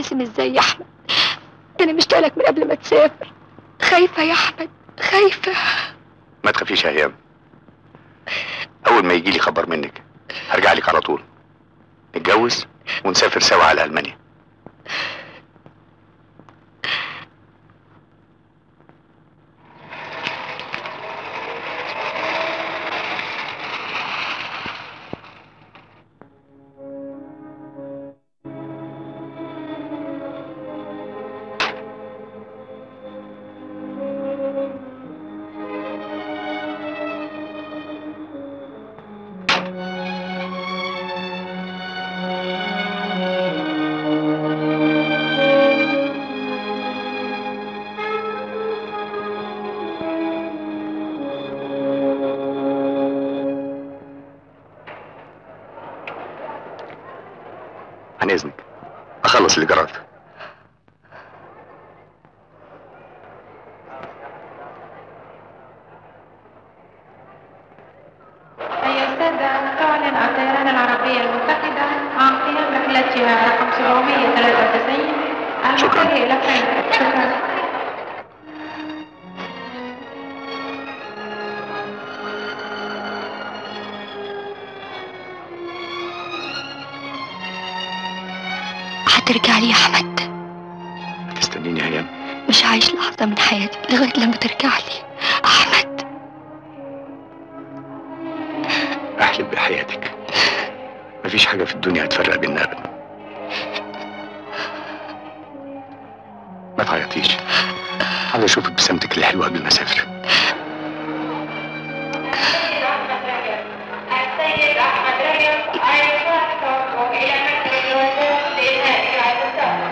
ابتسم ازاي يا احمد ده انا مشتاقه لك من قبل ما تسافر خايفه يا احمد خايفه ما تخافيش يا هيام اول ما يجي لي خبر منك هرجع لك على طول نتجوز ونسافر سوا على المانيا عن اذنك اخلص الايجارات أيها السادة تعلن الطيران العربية المتحدة عن قيام رحلتها رقم 793 المتجهة إلى فرانكفورت شكرا هترجع لي يا احمد تستنيني يا هيام مش عايش لحظه من حياتي لغايه لما ترجع لي احمد احلم بحياتك مفيش حاجه في الدنيا هتفرق بينا ابدا ما تعيطيش عايز اشوف ابتسامتك الحلوه قبل ما اسافر السيد أحمد رجب أيضا إلى منزل الوزارة لإنهاء العدسات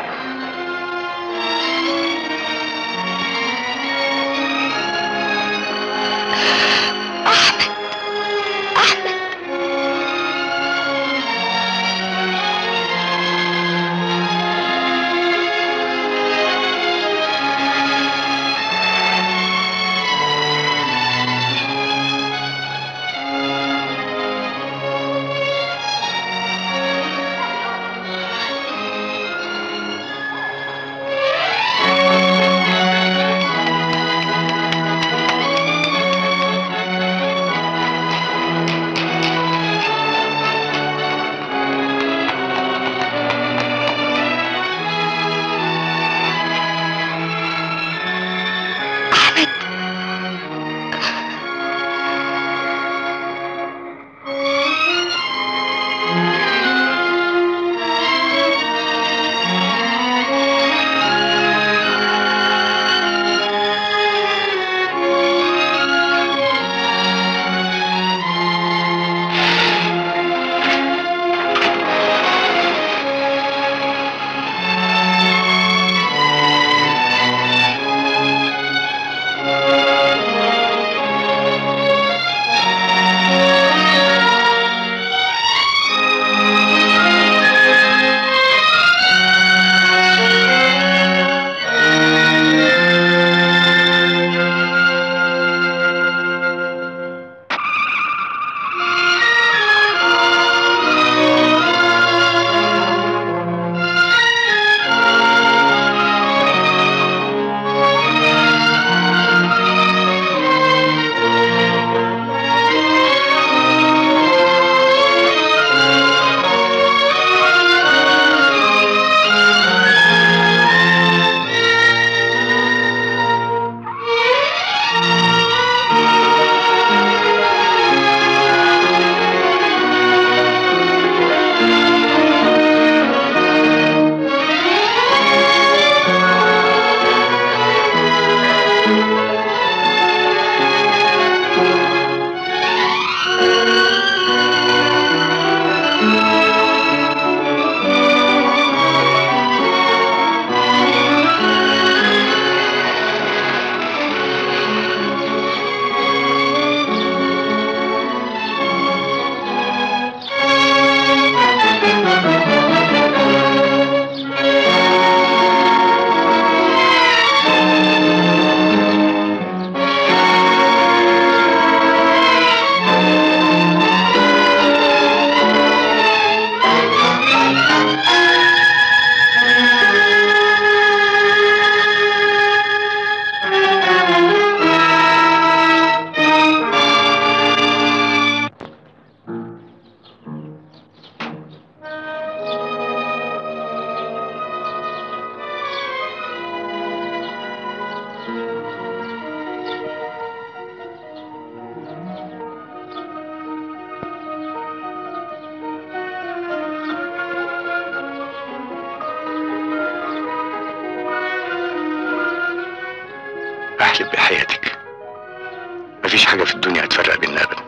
تحلم بحياتك مفيش حاجة في الدنيا هتفرق بيننا أبدا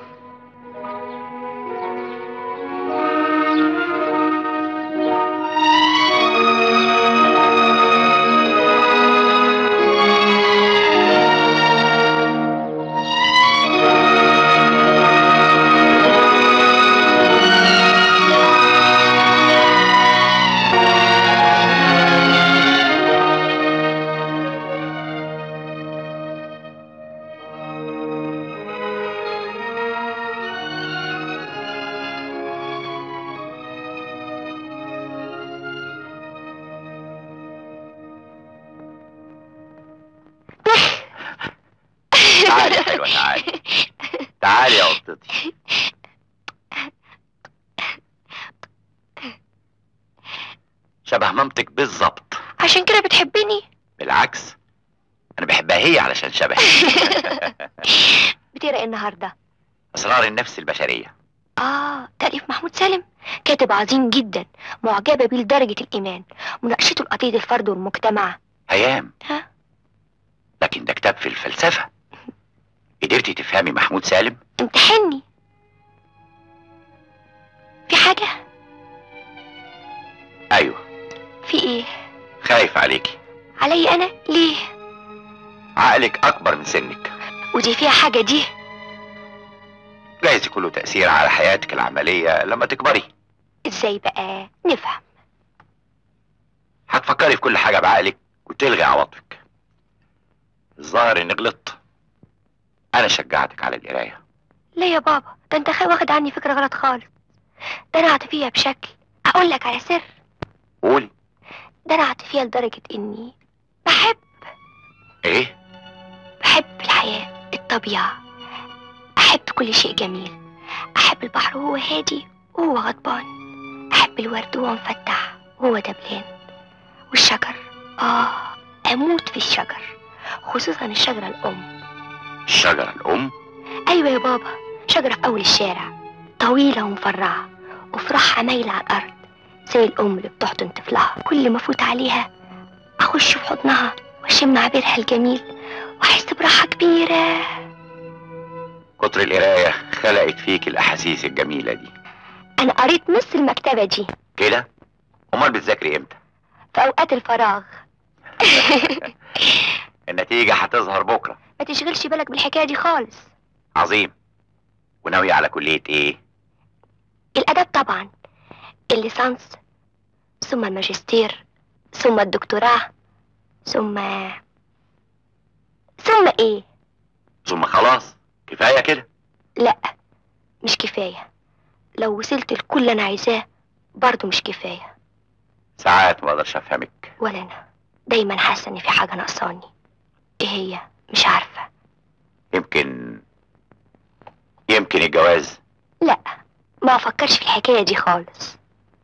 تعالي يا حلوة تعالي تعالي يا قطتي شبه مامتك بالظبط عشان كده بتحبني بالعكس انا بحبها هي علشان شبهي بتقرا ايه النهارده اسرار النفس البشريه اه تأليف محمود سالم كاتب عظيم جدا معجبة بيه لدرجة الإيمان مناقشته لقضية الفرد والمجتمع هيام ها؟ لكن ده كتاب في الفلسفه قدرتي تفهمي محمود سالم امتحني في حاجة ايوه في ايه خايف عليكي علي أنا ليه عقلك اكبر من سنك ودي فيها حاجة دي جايز يكون له تاثير على حياتك العمليه لما تكبري ازاي بقى نفهم هتفكري في كل حاجه بعقلك وتلغي عواطفك الظاهر اني غلطت انا شجعتك على القرايه لا يا بابا ده انت خا- واخد عني فكرة غلط خالص ده انا عاطفية بشكل اقول لك على سر قولي ده انا عاطفية لدرجة اني بحب ايه بحب الحياة الطبيعة أحب كل شيء جميل أحب البحر وهو هادي وهو غضبان أحب الورد وهو مفتح وهو دبلان والشجر آه أموت في الشجر خصوصا الشجرة الأم الشجره الام أيوة يا بابا شجرة في أول الشارع طويلة ومفرعة وفرحها مايلة على الأرض زي الأم اللي بتحضن طفلها كل ما أفوت عليها أخش في حضنها وأشم عبيرها الجميل وأحس براحة كبيرة كتر القرايه خلقت فيك الاحاسيس الجميله دي أنا قريت نص المكتبة دي كده امال بتذاكري امتى في أوقات الفراغ النتيجه هتظهر بكره ما تشغلش بالك بالحكاية دي خالص عظيم وناويه على كليه ايه الأدب طبعا الليسانس ثم الماجستير ثم الدكتوراه ثم ثم إيه ثم خلاص كفايه كده لا مش كفاية لو وصلت لكل اللي أنا عايزاه برضه مش كفاية ساعات ما اقدرش افهمك ولا أنا دايما حاسة إن في حاجة ناقصاني إيه هي مش عارفة يمكن يمكن الجواز لا ما أفكرش في الحكاية دي خالص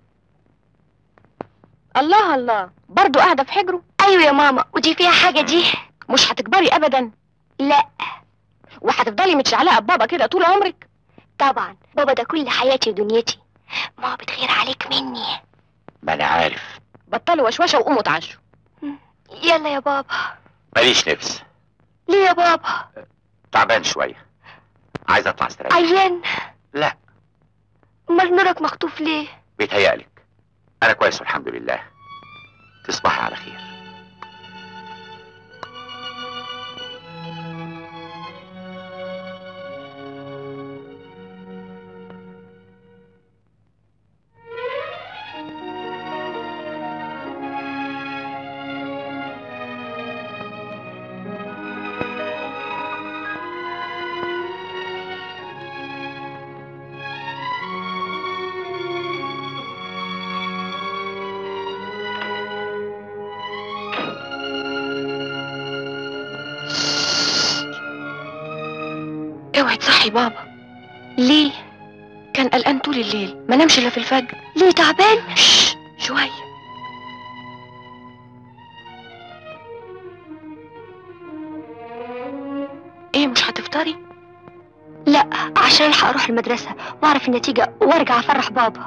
الله الله برضو قاعدة في حجره أيوة يا ماما ودي فيها حاجة دي مش هتكبري أبدا لا وهتفضلي متشعلقة ببابا كده طول عمرك طبعا بابا ده كل حياتي ودنيتي ماما بتغير عليك مني ما انا عارف بطلوا وشوشة وقوموا اتعشوا يلا يا بابا ماليش نفس ليه يا بابا تعبان شويه عايز اطلع استريح عيان لا امال نورك مخطوف ليه بيتهيألك انا كويس والحمد لله تصبحي على خير اوعي تصحي بابا ليه كان قلقان طول الليل ما نامش الا في الفجر ليه تعبان شش شوية ايه مش هتفطري لا عشان الحق اروح المدرسه واعرف النتيجه وارجع افرح بابا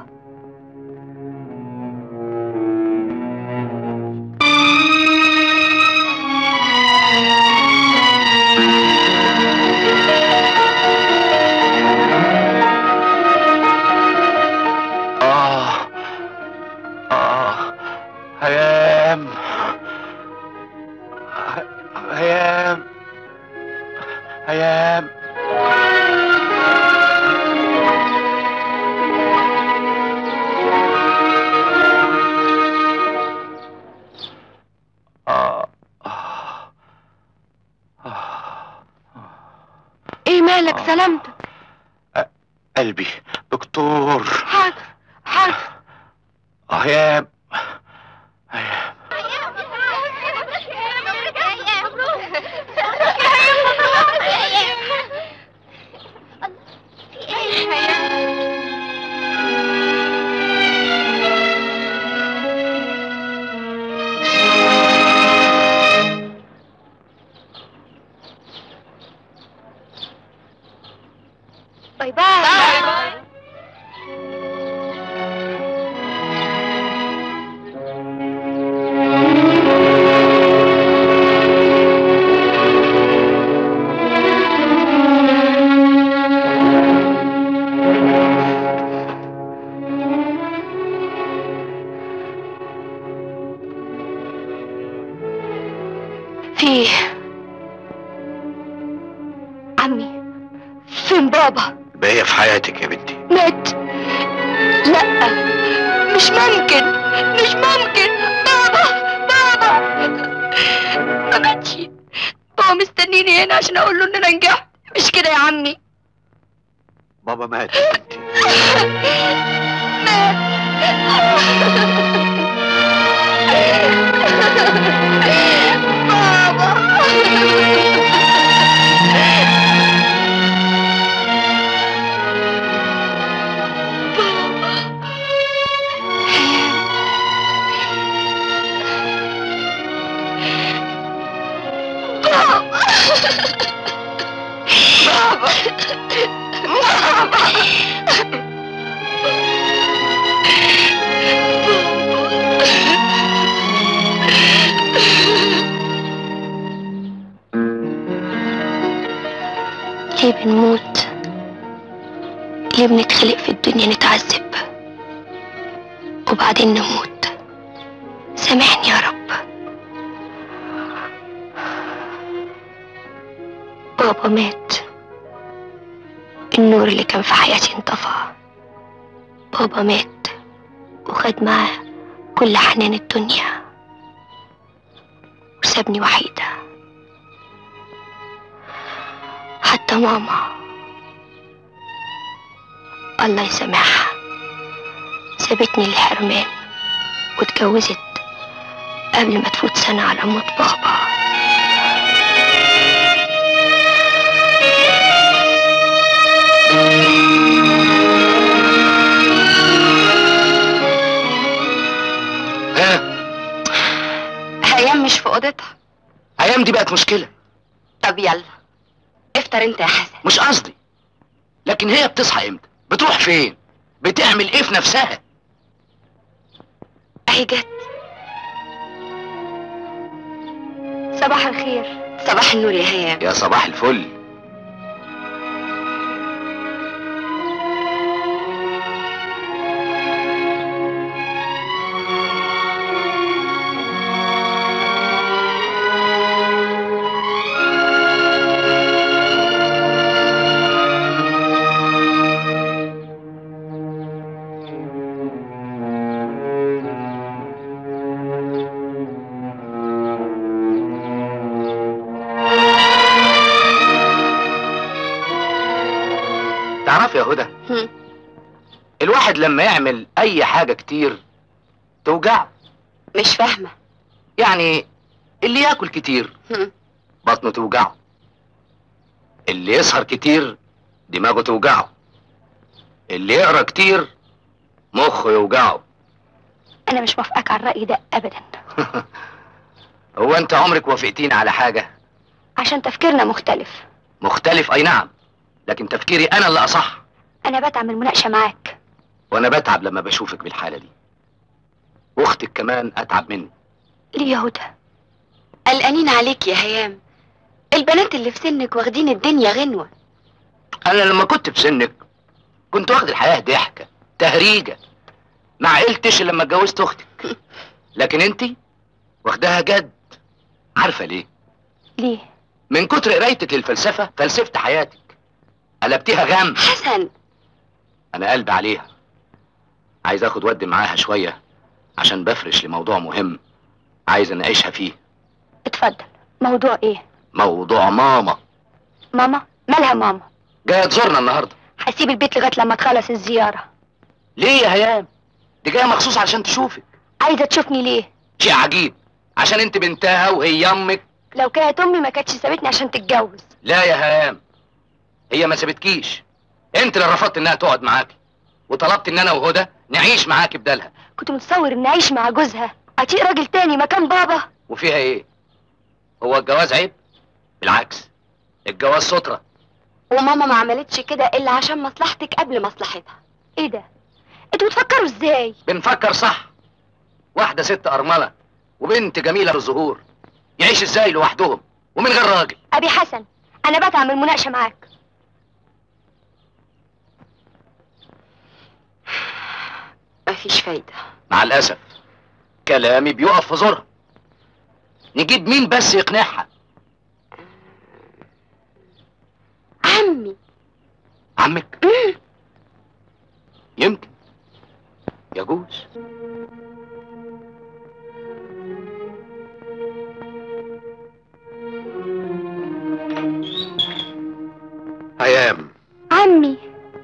هيام هيام هيام آه. آه. آه. ايه مالك سلامتك قلبي دكتور حاضر حاضر هيام هيام باي باي في عمي فين بابا باقية في حياتك يا بنتي مات لا مش ممكن مش ممكن بابا بابا ما ماتش بابا مستنيني هنا عشان اقول له ان انا نجحت مش كده يا عمي بابا مات يا بنتي ليه بنموت ليه بنتخلق في الدنيا نتعذب وبعدين نموت سامحني يا رب بابا مات النور اللي كان في حياتي انطفى بابا مات وخد معاه كل حنان الدنيا وسابني وحيدة حتى ماما الله يسامحها سابتني للحرمان واتجوزت قبل ما تفوت سنة على موت بابا ها هيام مش في اوضتها هيام دي بقت مشكلة طب يلا افطر انت يا حسن مش قصدي لكن هي بتصحى امتى بتروح فين بتعمل ايه في نفسها اهي جت صباح الخير صباح النور يا هيام يا صباح الفل تعرف يا هدى هم. الواحد لما يعمل اي حاجة كتير توجعه مش فاهمه يعني اللي ياكل كتير هم. بطنه توجعه اللي يسهر كتير دماغه توجعه اللي يقرا كتير مخه يوجعه انا مش موافقاك على الرأي ده ابدا هو انت عمرك وافقتيني على حاجة عشان تفكيرنا مختلف مختلف اي نعم لكن تفكيري انا اللي اصح انا بتعب من المناقشة معاك وانا بتعب لما بشوفك بالحالة دي واختك كمان اتعب مني ليه يا هدى قلقانين عليك يا هيام البنات اللي في سنك واخدين الدنيا غنوه انا لما كنت في سنك كنت واخد الحياة ضحكة تهريجة ما عقلتش لما اتجوزت اختك لكن انت واخداها جد عارفه ليه ليه من كتر قرايتك للفلسفه فلسفت حياتك قلبتيها غم حسن انا قلبي عليها عايز اخد ود معاها شويه عشان بفرش لموضوع مهم عايز اناقشها فيه اتفضل موضوع ايه موضوع ماما ماما مالها ماما جايه تزورنا النهارده هسيب البيت لغايه لما تخلص الزياره ليه يا هيام دي جايه مخصوص عشان تشوفك عايزه تشوفني ليه شيء عجيب عشان انت بنتها وهي امك لو كانت امي ما كانتش سابتني عشان تتجوز لا يا هيام هي ما سابتكيش انت اللي رفضت انها تقعد معاكي وطلبت ان انا وهدى نعيش معاكي بدالها كنت متصور اني اعيش مع جوزها اطيق راجل تاني مكان بابا وفيها ايه هو الجواز عيب بالعكس الجواز سترة وماما ما عملتش كده الا عشان مصلحتك قبل مصلحتها ايه ده انتوا بتفكروا ازاي بنفكر صح واحدة ست أرملة وبنت جميلة بالظهور يعيش ازاي لوحدهم ومن غير راجل ابي حسن انا بتعمل مناقشه معاك مفيش فايدة مع الأسف كلامي بيقف في زورها نجيب مين بس يقنعها عمي عمك يمكن يجوز هيام عمي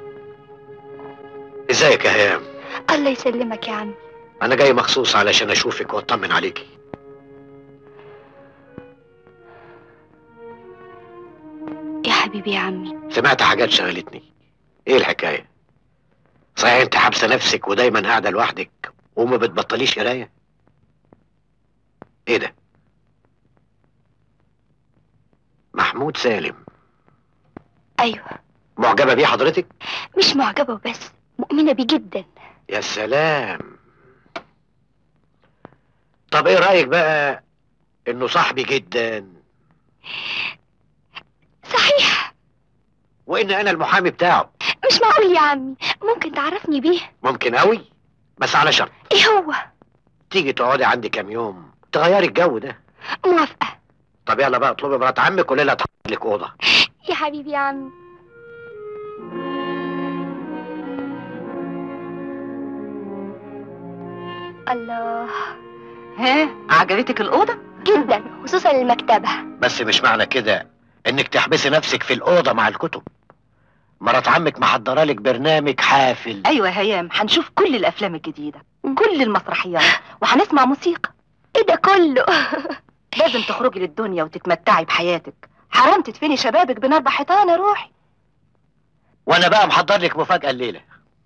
ازيك يا هيام الله يسلمك يا عمي انا جاي مخصوص علشان اشوفك واطمن عليكي يا حبيبي يا عمي سمعت حاجات شغلتني ايه الحكايه صحيح انت حابسه نفسك ودايما قاعده لوحدك وما بتبطليش قرايه ايه ده محمود سالم ايوه معجبه بيه حضرتك مش معجبه وبس مؤمنه بيه جدا يا سلام طب ايه رايك بقى انه صاحبي جدا صحيح وان انا المحامي بتاعه مش معقول يا عمي ممكن تعرفني بيه ممكن قوي بس على شرط ايه هو تيجي تقعدي عندي كام يوم تغيري الجو ده موافقه طب يلا بقى اطلبي مرات عمك وليلة تحط لك اوضه يا حبيبي يا عمي الله ها عجبتك الأوضة؟ جدا خصوصا المكتبه بس مش معنى كده انك تحبسي نفسك في الاوضه مع الكتب مرات عمك محضره لك برنامج حافل أيوة يا هيام هنشوف كل الأفلام الجديدة كل المسرحيات وهنسمع موسيقى ايه ده كله لازم تخرجي للدنيا وتتمتعي بحياتك حرام تدفني شبابك بين أربع حيطان يا روحي وانا بقى محضر لك مفاجاه الليله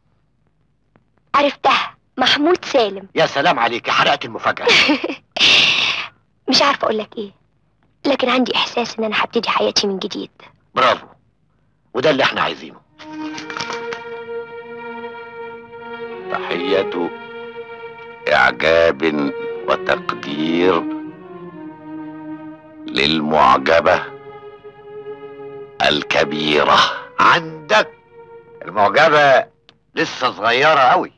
عرفتها محمود سالم يا سلام عليك حرقت المفاجاه مش عارفه اقول لك ايه لكن عندي احساس ان انا هبتدي حياتي من جديد برافو وده اللي احنا عايزينه تحية إعجاب وتقدير للمعجبة الكبيرة عندك المعجبه لسه صغيره قوي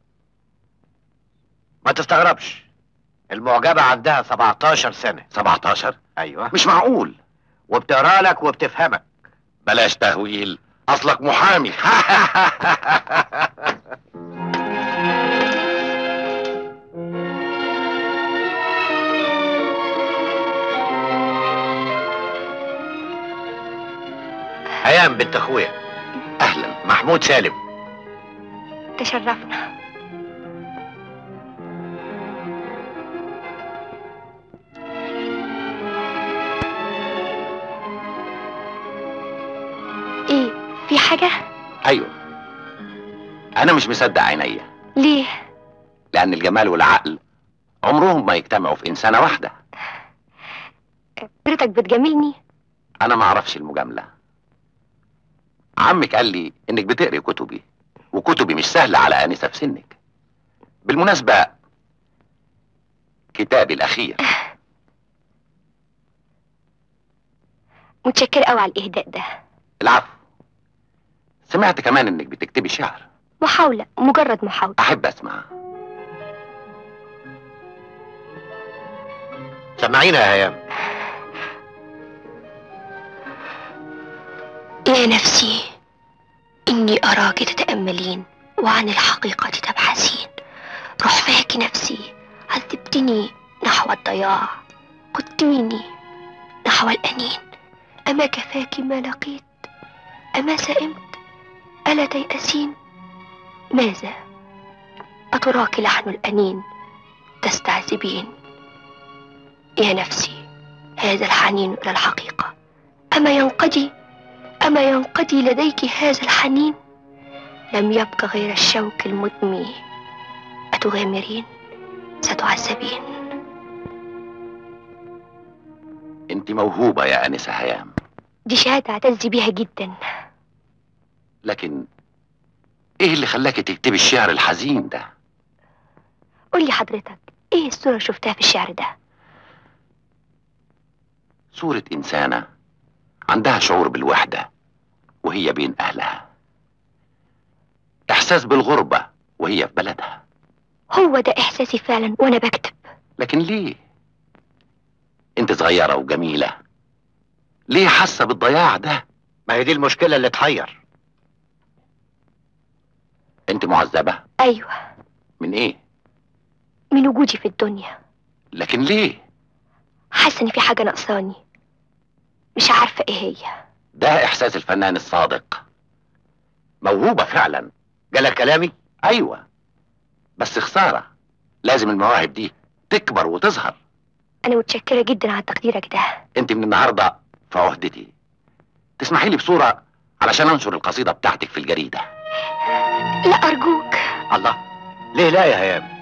ما تستغربش المعجبه عندها 17 سنه 17 ايوه مش معقول وبتقرا لك وبتفهمك بلاش تهويل أصلك محامي هيام بنت اخويا أهلا محمود سالم تشرفنا ايه في حاجه أيوه أنا مش مصدق عينيا ليه لأن الجمال والعقل عمرهم ما يجتمعوا في إنسانة واحدة حضرتك بتجاملني أنا ما أعرفش المجاملة عمك قال لي إنك بتقري كتبي وكتبي مش سهلة على آنسة في سنك بالمناسبة كتابي الأخير متشكرة قوي على الاهداء ده العفو سمعت كمان إنك بتكتبي شعر محاولة مجرد محاولة أحب أسمع سمعينا يا هيام يا نفسي إني أراك تتأملين وعن الحقيقة تبحثين رحماك نفسي عذبتني نحو الضياع قدتيني نحو الأنين أما كفاك ما لقيت أما سئمت ألا تيأسين ماذا أتراك لحن الأنين تستعذبين يا نفسي هذا الحنين إلى الحقيقة أما ينقضي أما ينقضي لديك هذا الحنين لم يبق غير الشوك المدمي أتغامرين ستعذبين انت موهوبة يا انسة هيام دي شهادة أعتز بيها جدا لكن ايه اللي خلاك تكتبي الشعر الحزين ده قولي حضرتك ايه الصورة اللي شفتها في الشعر ده صورة انسانة عندها شعور بالوحدة وهي بين اهلها احساس بالغربة وهي في بلدها هو ده إحساسي فعلا وأنا بكتب لكن ليه انت صغيرة وجميلة ليه حاسة بالضياع ده ما هي دي المشكلة اللي تحير انت معذبة أيوة من ايه من وجودي في الدنيا لكن ليه حاسة إن في حاجة ناقصاني مش عارفة إيه هي ده احساس الفنان الصادق موهوبة فعلا جالك كلامي ايوه بس خسارة لازم المواهب دي تكبر وتظهر أنا متشكرة جدا على تقديرك ده انت من النهاردة في عهدتي تسمحي لي بصورة علشان انشر القصيدة بتاعتك في الجريدة لا أرجوك الله ليه لا يا هيام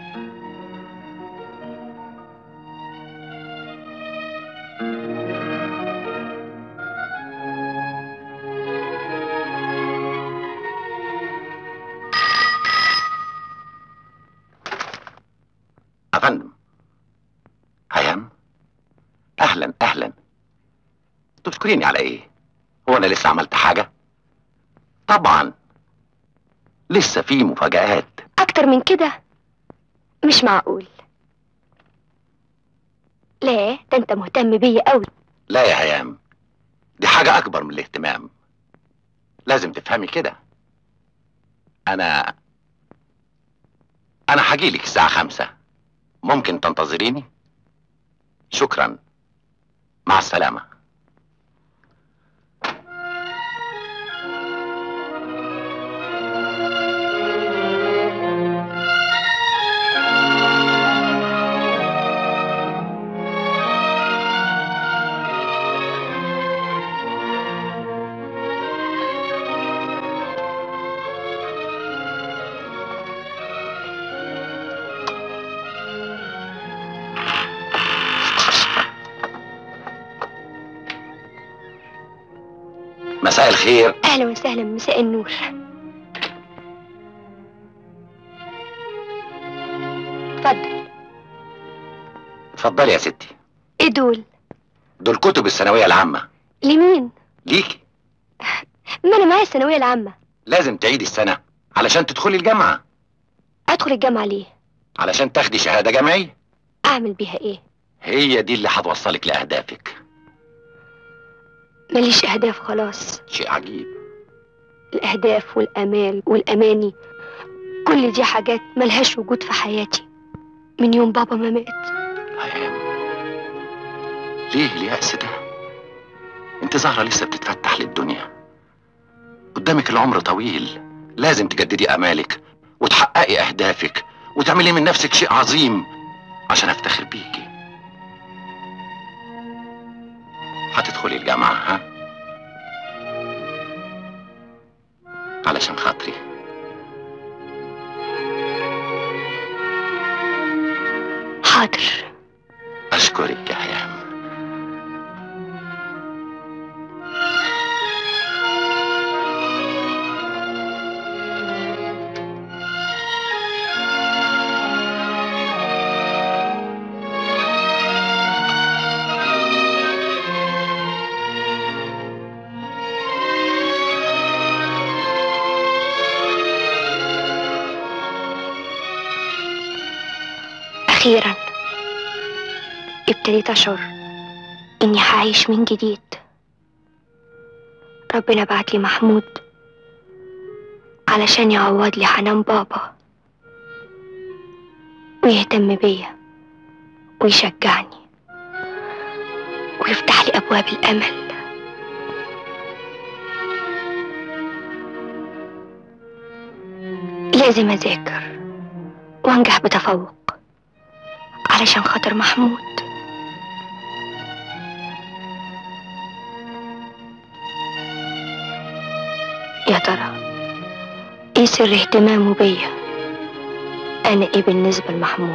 يا فندم هيام اهلا اهلا تشكريني على ايه هو انا لسه عملت حاجة طبعا لسه في مفاجآت أكتر من كده مش معقول لا ده أنت مهتم بيا قوي لا يا هيام دي حاجة أكبر من الاهتمام لازم تفهمي كده أنا أنا هجيلك الساعة خمسة ممكن تنتظريني؟ شكرا مع السلامة مساء الخير أهلا وسهلا مساء النور اتفضل اتفضلي يا ستي ايه دول دول كتب الثانوية العامة لمين ليكي ما انا معايا الثانويه العامه لازم تعيدي السنة علشان تدخلي الجامعة ادخل الجامعه ليه علشان تاخدي شهادة جامعية اعمل بيها ايه هي دي اللي هتوصلك لأهدافك ماليش اهداف خلاص شيء عجيب الاهداف والامال والاماني كل دي حاجات ملهاش وجود في حياتي من يوم بابا ما مات هيام ليه اليأس ده انت زهرة لسه بتتفتح للدنيا قدامك العمر طويل لازم تجددي امالك وتحققي اهدافك وتعملي من نفسك شيء عظيم عشان افتخر بيكي هتدخلي الجامعة ها علشان خاطري حاضر اشكرك يا هيام اخيرا ابتديت أشعر إني هعيش من جديد ربنا بعت لي محمود علشان يعوض لي حنان بابا ويهتم بيا ويشجعني ويفتح لي أبواب الأمل لازم أذاكر وأنجح بتفوق علشان خاطر محمود يا ترى ايه سر اهتمامه بيا انا ايه بالنسبة لمحمود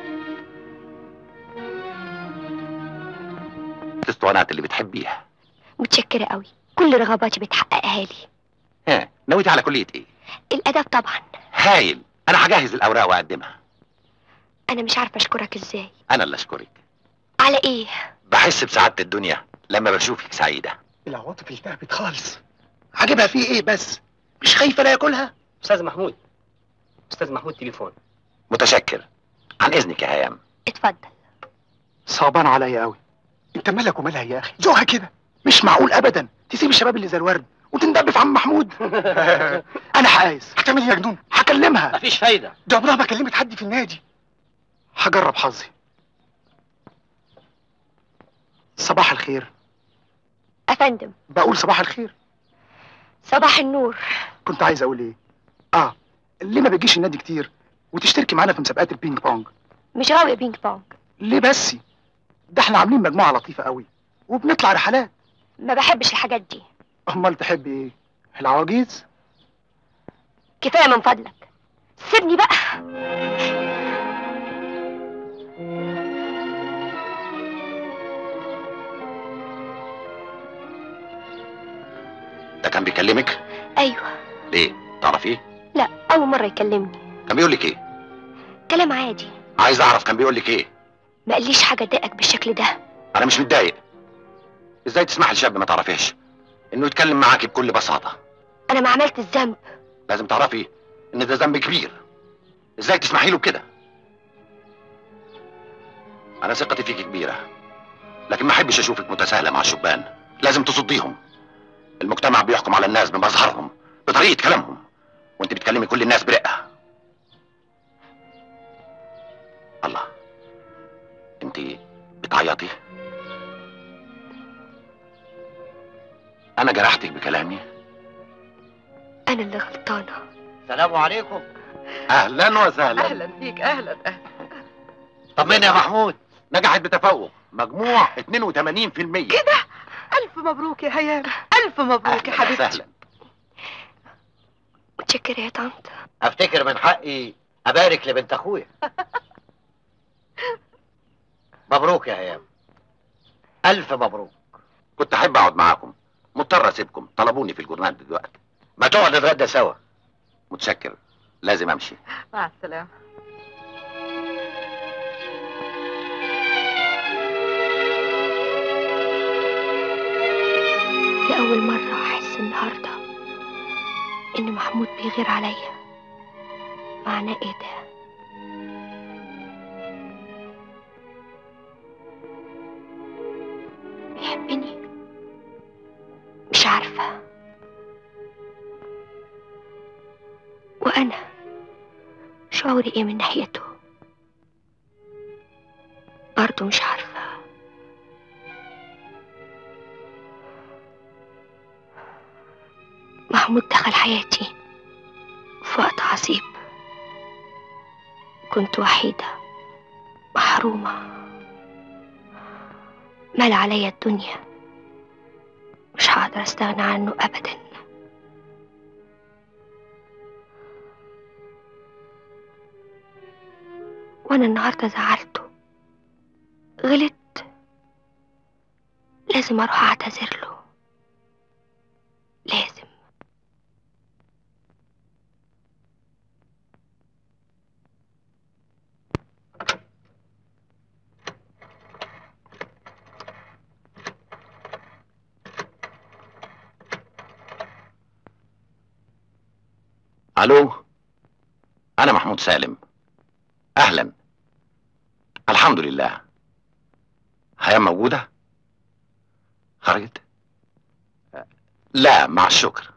الاسطوانات اللي بتحبيها متشكرة قوي كل رغباتي بتحققها لي ها نويتي على كلية ايه الادب طبعا هايل انا هجهز الاوراق واقدمها انا مش عارفة اشكرك ازاي انا اللي اشكرك على ايه بحس بسعادة الدنيا لما بشوفك سعيدة العواطف التهبت خالص عجبها فيه ايه بس مش خايفه لا ياكلها استاذ محمود استاذ محمود تليفون متشكر عن اذنك يا هيام اتفضل صعبان عليا قوي انت مالك ومالها يا اخي ذوقها كده مش معقول ابدا تسيب الشباب اللي زي الورد وتندب في عم محمود انا حايز هتعمل ايه يا جنون هكلمها مفيش فايده ده عمرها ما كلمت حد في النادي هجرب حظي صباح الخير افندم بقول صباح الخير صباح النور كنت عايز اقول ايه اه ليه ما بتجيش النادي كتير وتشتركي معانا في مسابقات البينج بونج مش غاوية بينج بونج ليه بس ده احنا عاملين مجموعه لطيفه قوي وبنطلع رحلات ما بحبش الحاجات دي امال تحبي ايه العواجيز كفاية من فضلك سيبني بقى ده كان بيكلمك ايوه ليه تعرفيه لا اول مرة يكلمني كان بيقول لك ايه كلام عادي عايز اعرف كان بيقول لك ايه ما قاليش حاجة تضايقك بالشكل ده انا مش متضايق ازاي تسمح لشاب ما تعرفيش انه يتكلم معاكي بكل بساطه انا ما عملت الذنب لازم تعرفي ان ده ذنب كبير ازاي تسمحي له بكده انا ثقتي فيك كبيره لكن ما احبش اشوفك متساهله مع الشبان لازم تصديهم المجتمع بيحكم على الناس بمظهرهم بطريقه كلامهم وانت بتكلمي كل الناس برقه الله انت بتعيطي انا جرحتك بكلامي انا اللي غلطانة السلام عليكم اهلا وسهلا اهلا بيك اهلا اهلا طمني يا محمود نجحت بتفوق مجموع 82% كده الف مبروك يا هيام الف مبروك يا أهلاً حبيبتي وسهلا. متشكرة يا طنط افتكر من حقي ابارك لبنت اخويا مبروك يا هيام الف مبروك كنت احب اقعد معاكم مضطر اسيبكم طلبوني في الجورنال دلوقتي ما تقعد نتغدى سوا متشكر لازم امشي مع السلامه لأول مرة أحس النهاردة إن محمود بيغير عليا معناه إيه ده؟ بيحبني مش عارفة وأنا شعوري إيه من ناحيته برضه مش عارفة محمود دخل حياتي في وقت عصيب كنت وحيدة محرومة مال عليا الدنيا مش هقدر استغنى عنه ابدا وانا النهارده زعلته غلط لازم اروح اعتذر له لازم الو انا محمود سالم اهلا الحمد لله هيام موجودة؟ خرجت؟ لا مع الشكر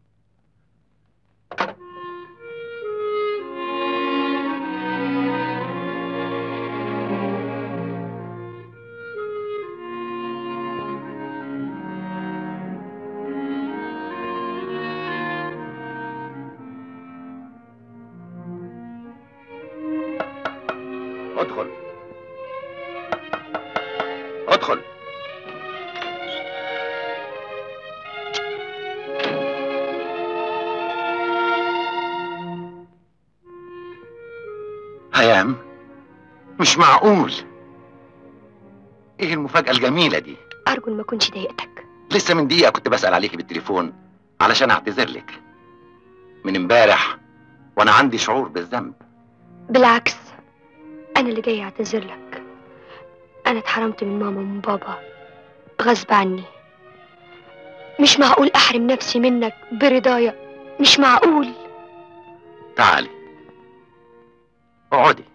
ادخل ادخل هيام مش معقول ايه المفاجأة الجميلة دي أرجو إن ما كنتش ضايقتك لسه من دقيقة كنت بسأل عليكي بالتليفون علشان اعتذر لك من امبارح وانا عندي شعور بالذنب بالعكس أنا اللي جاي أعتذر لك أنا اتحرمت من ماما ومن بابا غصب عني مش معقول أحرم نفسي منك برضايا مش معقول تعالي اقعدي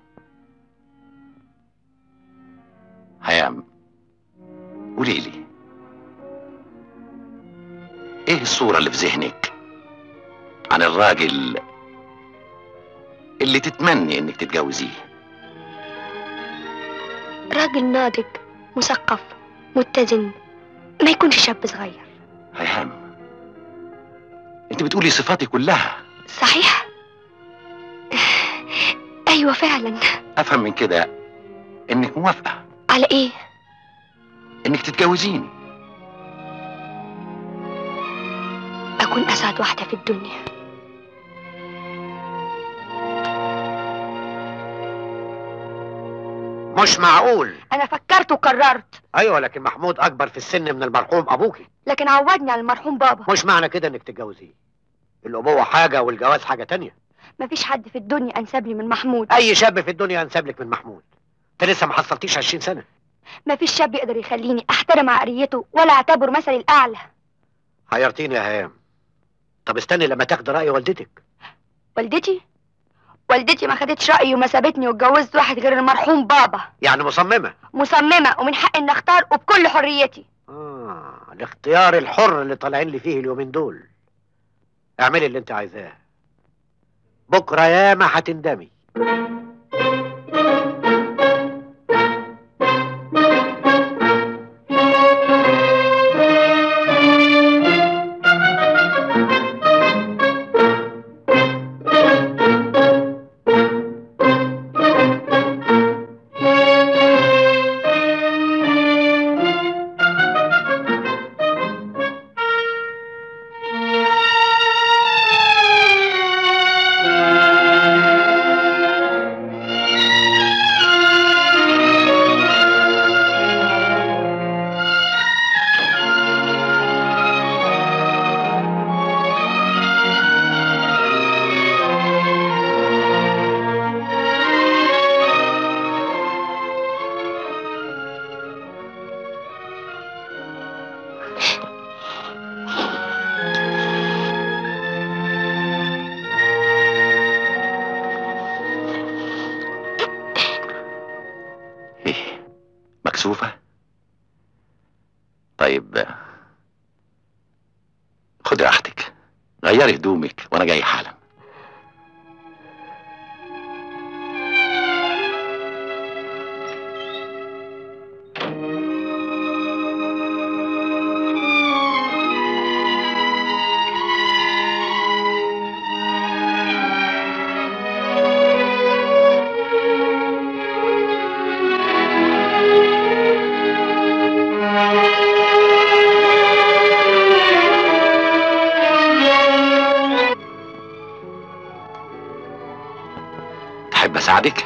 هيام قولي لي ايه الصورة اللي في ذهنك عن الراجل اللي تتمني انك تتجوزيه راجل ناضج مثقف متزن ما يكونش شاب صغير هيام انت بتقولي صفاتي كلها صحيح أيوة فعلا افهم من كده انك موافقة على إيه انك تتجوزيني أكون أسعد واحدة في الدنيا مش معقول انا فكرت وقررت ايوه لكن محمود اكبر في السن من المرحوم ابوكي لكن عودني على المرحوم بابا مش معنى كده انك تتجوزيه الابوه حاجه والجواز حاجه تانية مفيش حد في الدنيا انسب لي من محمود اي شاب في الدنيا انسب لك من محمود انت لسه ما حصلتيش 20 سنه مفيش شاب يقدر يخليني احترم عقليته ولا اعتبره مثلي الاعلى حيرتيني يا هيام طب استني لما تاخد راي والدتك والدتي والدتي ما خدتش رايي وما سابتني واتجوزت واحد غير المرحوم بابا يعني مصممه مصممه ومن حقي اني اختار وبكل حريتي اه الاختيار الحر اللي طالعين لي فيه اليومين دول اعملي اللي انت عايزاه بكره ياما هتندمي ايه مكسوفة طيب خدي راحتك غيري هدومك وانا جاي حالا تحب اساعدك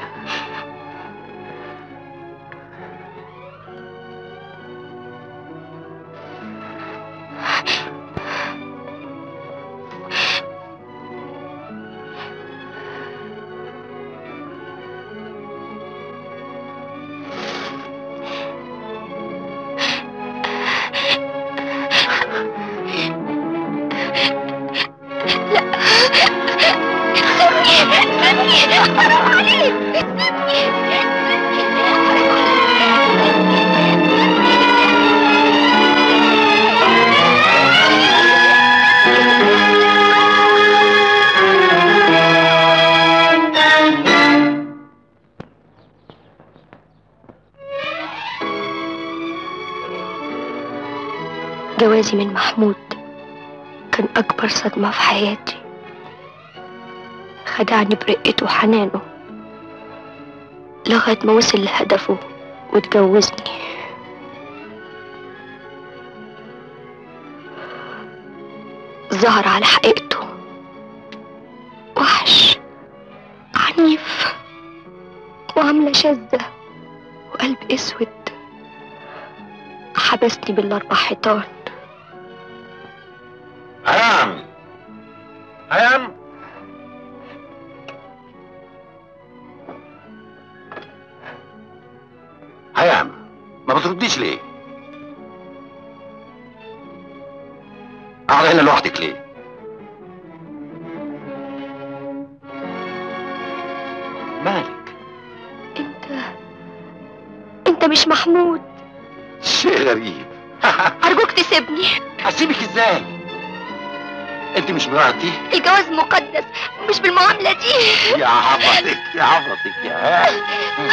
لا جوازي من محمود كان أكبر صدمة في حياتي خدعني برقته وحنانه لغاية ما وصل لهدفه واتجوزني ظهر على حقيقته وحش عنيف وعاملة شاذة وقلب اسود حبسني بالاربع حيطان هيام هيام هيام ما بترديش ليه قاعدة هنا لوحدك ليه مالك انت انت مش محمود شيء غريب ارجوك تسيبني هسيبك ازاي انت مش مراتي الجواز مقدس مش بالمعاملة دي يا عبطك يا عبطك يا هيام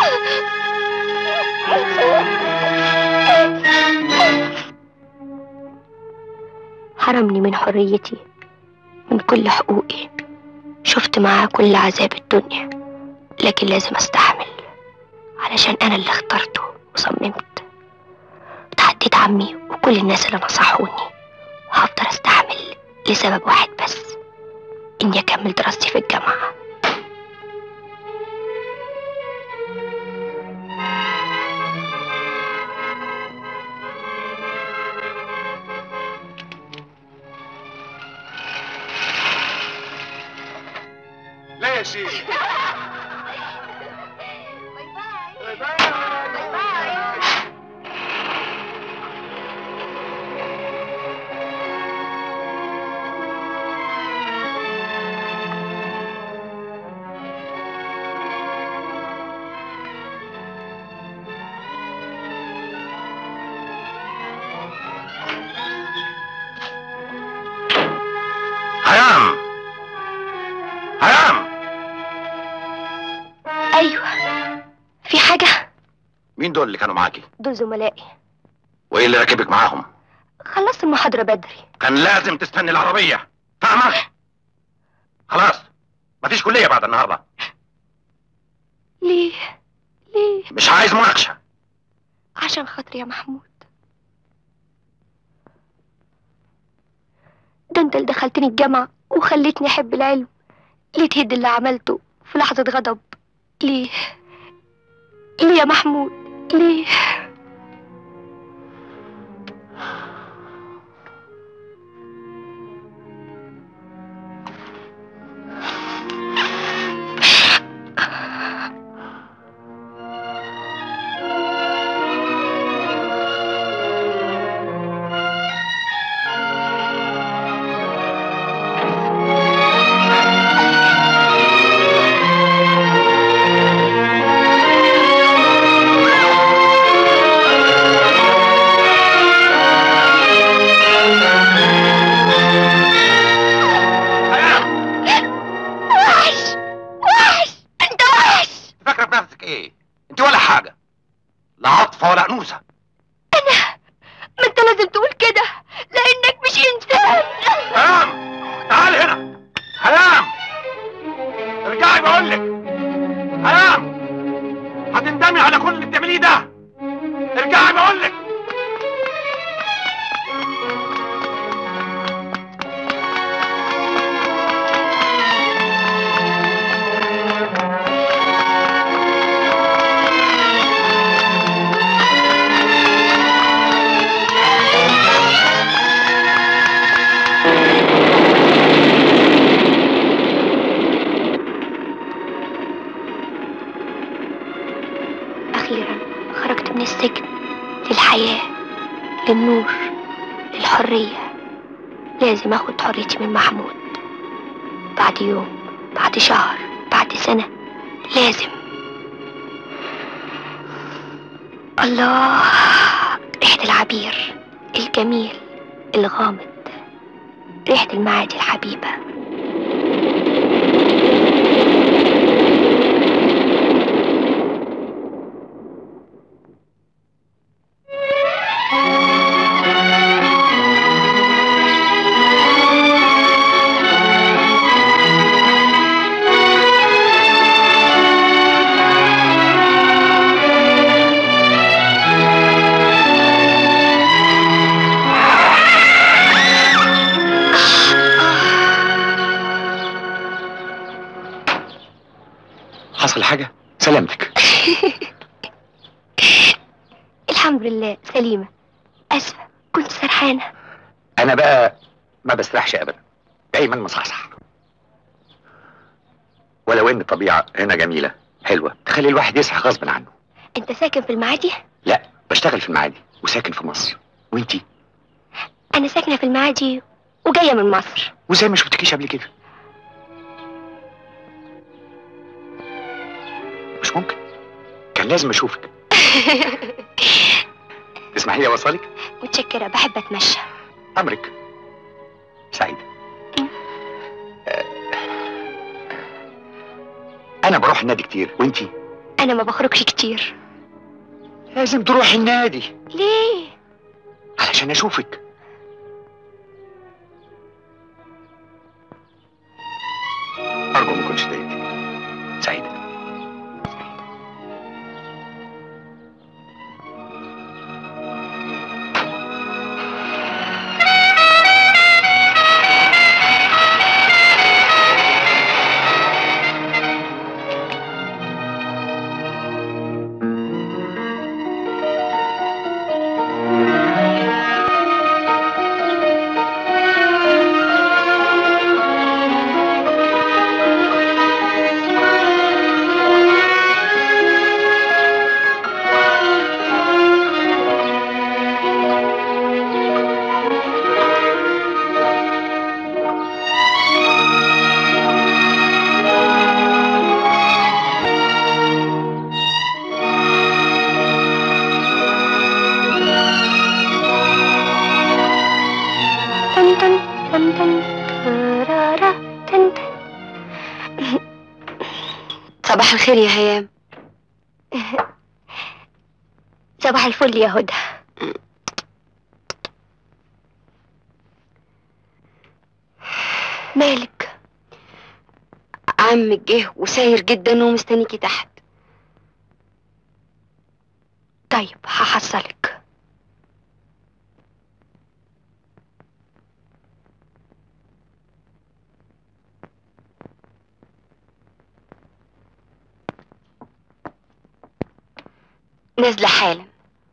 حرمني من حريتي من كل حقوقي شفت معاه كل عذاب الدنيا لكن لازم استحمل علشان انا اللي اخترته وصممت تحديت عمي وكل الناس اللي نصحوني وهفضل استحمل لسبب واحد بس اني اكمل دراستي في الجامعة لا يا شيخ هيام هيام ايوه في حاجة مين دول اللي كانوا معاكي دول زملائي وايه اللي راكبك معاهم خلصت المحاضرة بدري كان لازم تستني العربية فاهمة خلاص مفيش كلية بعد النهاردة ليه ليه مش عايز مناقشة عشان خاطري يا محمود ده انت اللي دخلتني الجامعة وخلتني احب العلم ليه تهد اللي عملته في لحظة غضب ليه ليه يا محمود ليه وحش وحش انت وحش فاكرة في نفسك ايه انت ولا حاجة لا عاطفة ولا انوثة ما انت لازم تقول كده لانك مش انسان هيام تعال هنا هيام ارجعي بقول لك هيام هتندمي على كل اللي بتعمليه ده ارجعي بقول لك أخيرا خرجت من السجن للحياة للنور للحرية لازم أخد حريتي من محمود بعد يوم بعد شهر بعد سنة لازم الله ريحة العبير الجميل الغامض ريحة المعادي الحبيبة سلامتك الحمد لله سليمة أسفة كنت سرحانة انا بقى ما بسرحش ابدا دايما مصحصح ولو ان الطبيعه هنا جميله حلوه تخلي الواحد يسرح غصب عنه أنت ساكن في المعادي؟ لا بشتغل في المعادي وساكن في مصر وانتي أنا ساكنة في المعادي وجاية من مصر وزي ما شفتكيش قبل كده مش ممكن كان لازم اشوفك تسمحي لي اوصلك متشكرة بحب أتمشى امرك سعيدة آه، انا بروح النادي كتير وانتي أنا ما بخرجش كتير لازم تروحي النادي ليه؟ علشان اشوفك ارجو ما كنتش ضايقتك سعيدة تن تن تن تن ترارا تن تن صباح الخير يا هيام صباح الفل يا هدى مالك عمك جه وساير جدا ومستنيكي تحت طيب هحصلك نازلة حالا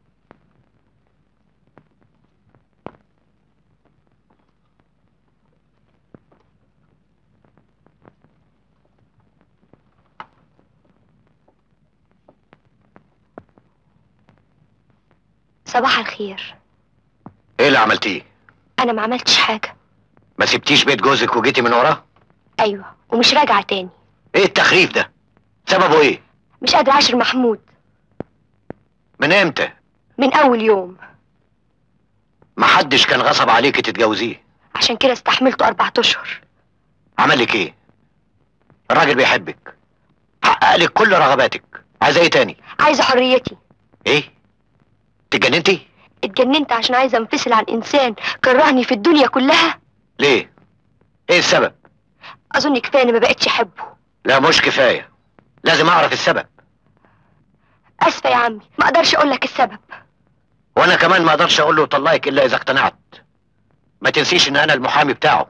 صباح الخير ايه اللي عملتيه انا ما عملتش حاجة ما سبتيش بيت جوزك وجيتي من وراه ايوه ومش راجعة تاني ايه التخريف ده سببه ايه مش قادرة اعاشر محمود من امتى من اول يوم محدش كان غصب عليكي تتجوزيه عشان كده استحملته اربعة اشهر عمل لك ايه الراجل بيحبك حقق لك كل رغباتك عايزه ايه تاني عايزة حريتي ايه اتجننتي اتجننت عشان عايزة انفصل عن انسان كرهني في الدنيا كلها ليه ايه السبب اظن كفاية اني ما بقتش احبه لا مش كفايه لازم اعرف السبب اسفة يا عمي ما اقدرش اقول لك السبب وانا كمان ما اقدرش اقول له طلقك الا اذا اقتنعت ما تنسيش ان انا المحامي بتاعه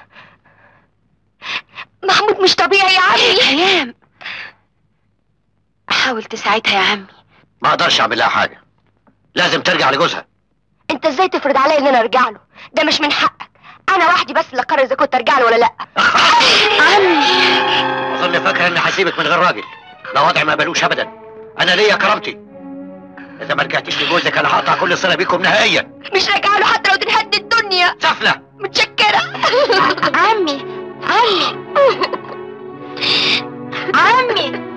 محمود مش طبيعي يا عمي هيام حاول تساعدها يا عمي ما اقدرش اعمل لها حاجه لازم ترجع لجوزها انت ازاي تفرض عليا ان انا ارجع له ده مش من حقك انا وحدي بس اللي اقرر اذا كنت ارجع له ولا لا اظن فاكره اني هسيبك من غير راجل ده وضع ما بلوش ابدا انا ليا كرامتي اذا ما رجعتيش لجوزك انا هقطع كل صله بيكم نهائيا مش راجع له حتى لو تنهد الدنيا سفله متشكرة عمي عمي عمي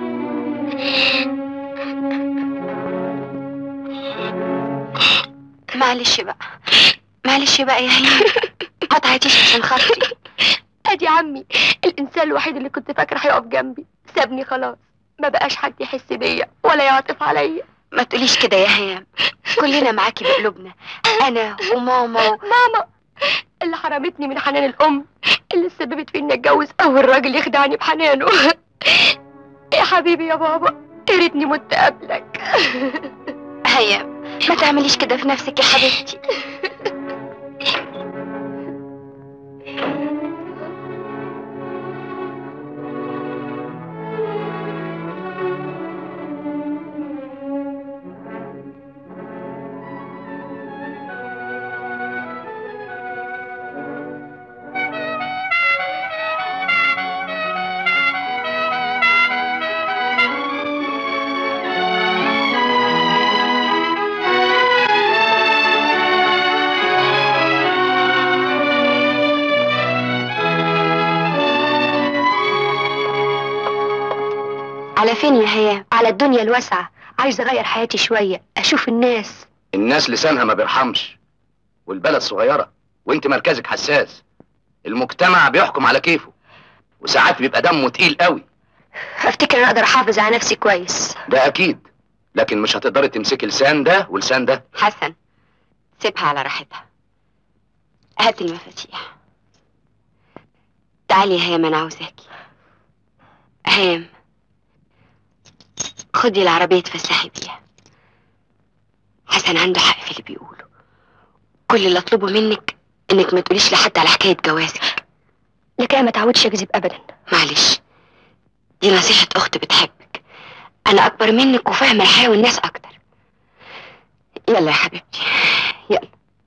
معلش بقى معلش بقى يا هيام ما تعيطيش عشان خاطري ادي عمي الانسان الوحيد اللي كنت فاكره هيقف جنبي سابني خلاص ما بقاش حد يحس بيا ولا يعطف عليا ما تقوليش كده يا هيام كلنا معاكي بقلوبنا انا وماما و... ماما اللي حرمتني من حنان الام اللي سببت في اني اتجوز اول راجل يخدعني بحنانه يا حبيبي يا بابا يا ريتني مت قبلك هيام ما تعمليش كده في نفسك يا حبيبتي على فين يا هيام على الدنيا الواسعة عايزة أغير حياتي شوية أشوف الناس الناس لسانها ما بيرحمش والبلد صغيرة وانت مركزك حساس المجتمع بيحكم على كيفه وساعات بيبقى دمه تقيل قوي أفتكر أنا أقدر أحافظ على نفسي كويس ده اكيد لكن مش هتقدري تمسكي لسان ده ولسان ده حسن سيبها على راحتها هات المفاتيح تعالي يا هيام انا عاوزاكي هيام خدي العربية تفسحي بيها حسن عنده حق في اللي بيقوله كل اللي اطلبه منك انك ما تقوليش لحد على حكاية جوازك لكن ما تعودش أكذب أبدا معلش دي نصيحة اخت بتحبك انا اكبر منك وفاهمة الحياة والناس اكتر يلا يا حبيبتي يلا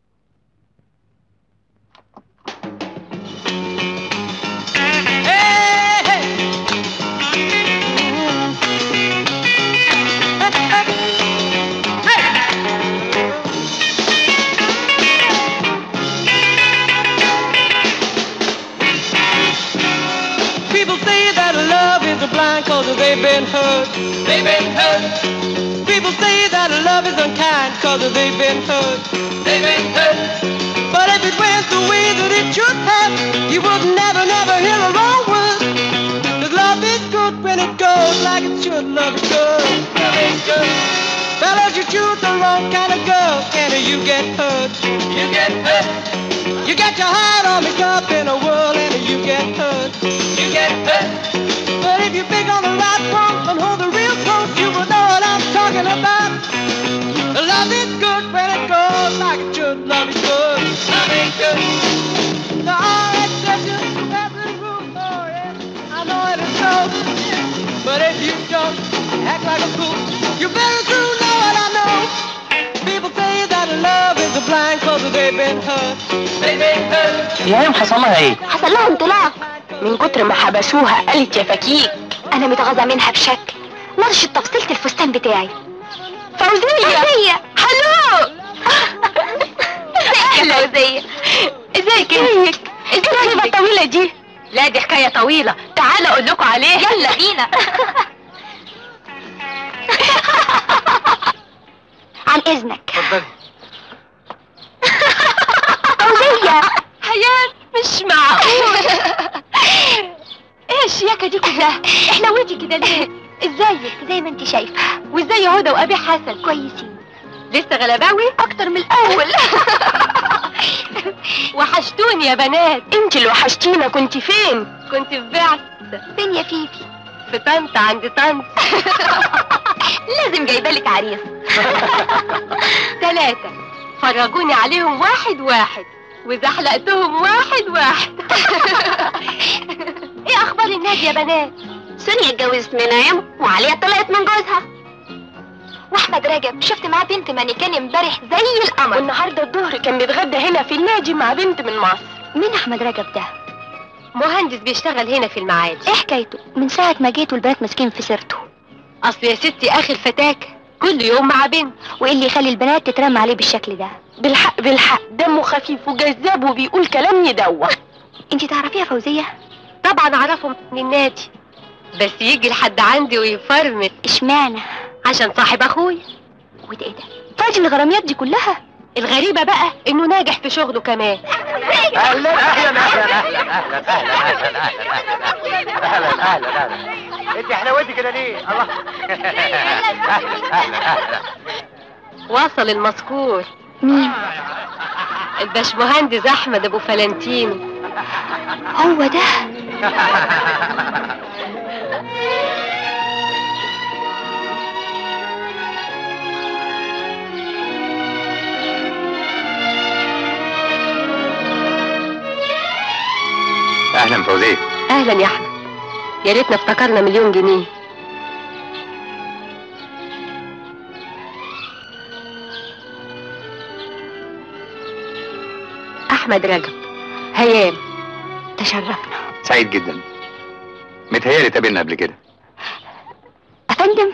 People say that love is a blind cause they've been hurt. They've been hurt. People say that love is unkind cause they've been hurt. They've been hurt. But if it went the way that it should have, you would never, never hear a wrong word. Cause love is good when it goes like it should. Love is good. Love is good. Fellas, you choose the wrong kind of girl and you get hurt. You get hurt. You get your heart all mixed up in a whirl and you get hurt. You get hurt. But if you pick on the right one and hold the real close, you will know what I'm talking about. Love is good when it goes like it should. Love is good. Love is good. There are exceptions to every rule. Oh yeah, I know it is so. But if you don't act like a fool, you better soon know what I know. People say that love is a blind cause they've been hurt. They've been hurt. يا هيام حصل لها ايه؟ حصل لها انطلاق من كتر ما حبسوها قالت يا فكيك أنا متغاظة منها بشكل نرشت تفصيلة الفستان بتاعي فوزية فوزية هلو ازيك يا فوزية ازيك ازيك ازيك الطويلة دي لا دي حكاية طويلة تعالى اقول لكم عليها يلا بينا عن اذنك اتفضلي فوزية حياة مش معقول ايه الشياكة دي كلها احنا ودي كده ليه ازيك زي ما انت شايفة وازاي هدى وابي حسن كويسين لسه غلباوي اكتر من الاول وحشتوني يا بنات انت اللي وحشتينا كنت فين كنت في بعث فين يا فيفي في طنطا عند طنطا لازم جايبالك عريس ثلاثة فرجوني عليهم واحد واحد وزحلقتهم واحد واحد ايه اخبار النادي يا بنات سونيا اتجوزت من نعيم وعليا طلعت من جوزها واحمد رجب شفت معاه بنت مانيكان امبارح زي القمر والنهارده الظهر كان بيتغدى هنا في النادي مع بنت من مصر مين احمد رجب ده مهندس بيشتغل هنا في المعادي ايه حكايته من ساعه ما جيت والبنات ماسكين في سيرته اصل يا ستي اخي الفتاك كل يوم مع بنت وايه اللي يخلي البنات تترمى عليه بالشكل ده بالحق بالحق دمه خفيف وجذاب وبيقول كلام يدوخ انت تعرفيها فوزيه طبعا اعرفه من النادي بس يجي لحد عندي ويفرمت اشمعنى عشان صاحب اخويا وده ايه ده فاضي الغراميات دي كلها الغريبة بقى انه ناجح في شغله كمان اهلا اهلا اهلا اهلا اهلا اهلا اهلا اهلا اهلا اهلا انت حلاوتي كده ليه؟ الله اهلا اهلا اهلا وصل المذكور مين الباشمهندس احمد ابو فلانتينو هو ده اهلا فوزيه اهلا يا احمد يا ريتنا افتكرنا مليون جنيه احمد رجب هيام تشرفنا سعيد جدا متهيألي اتقابلنا قبل كده افندم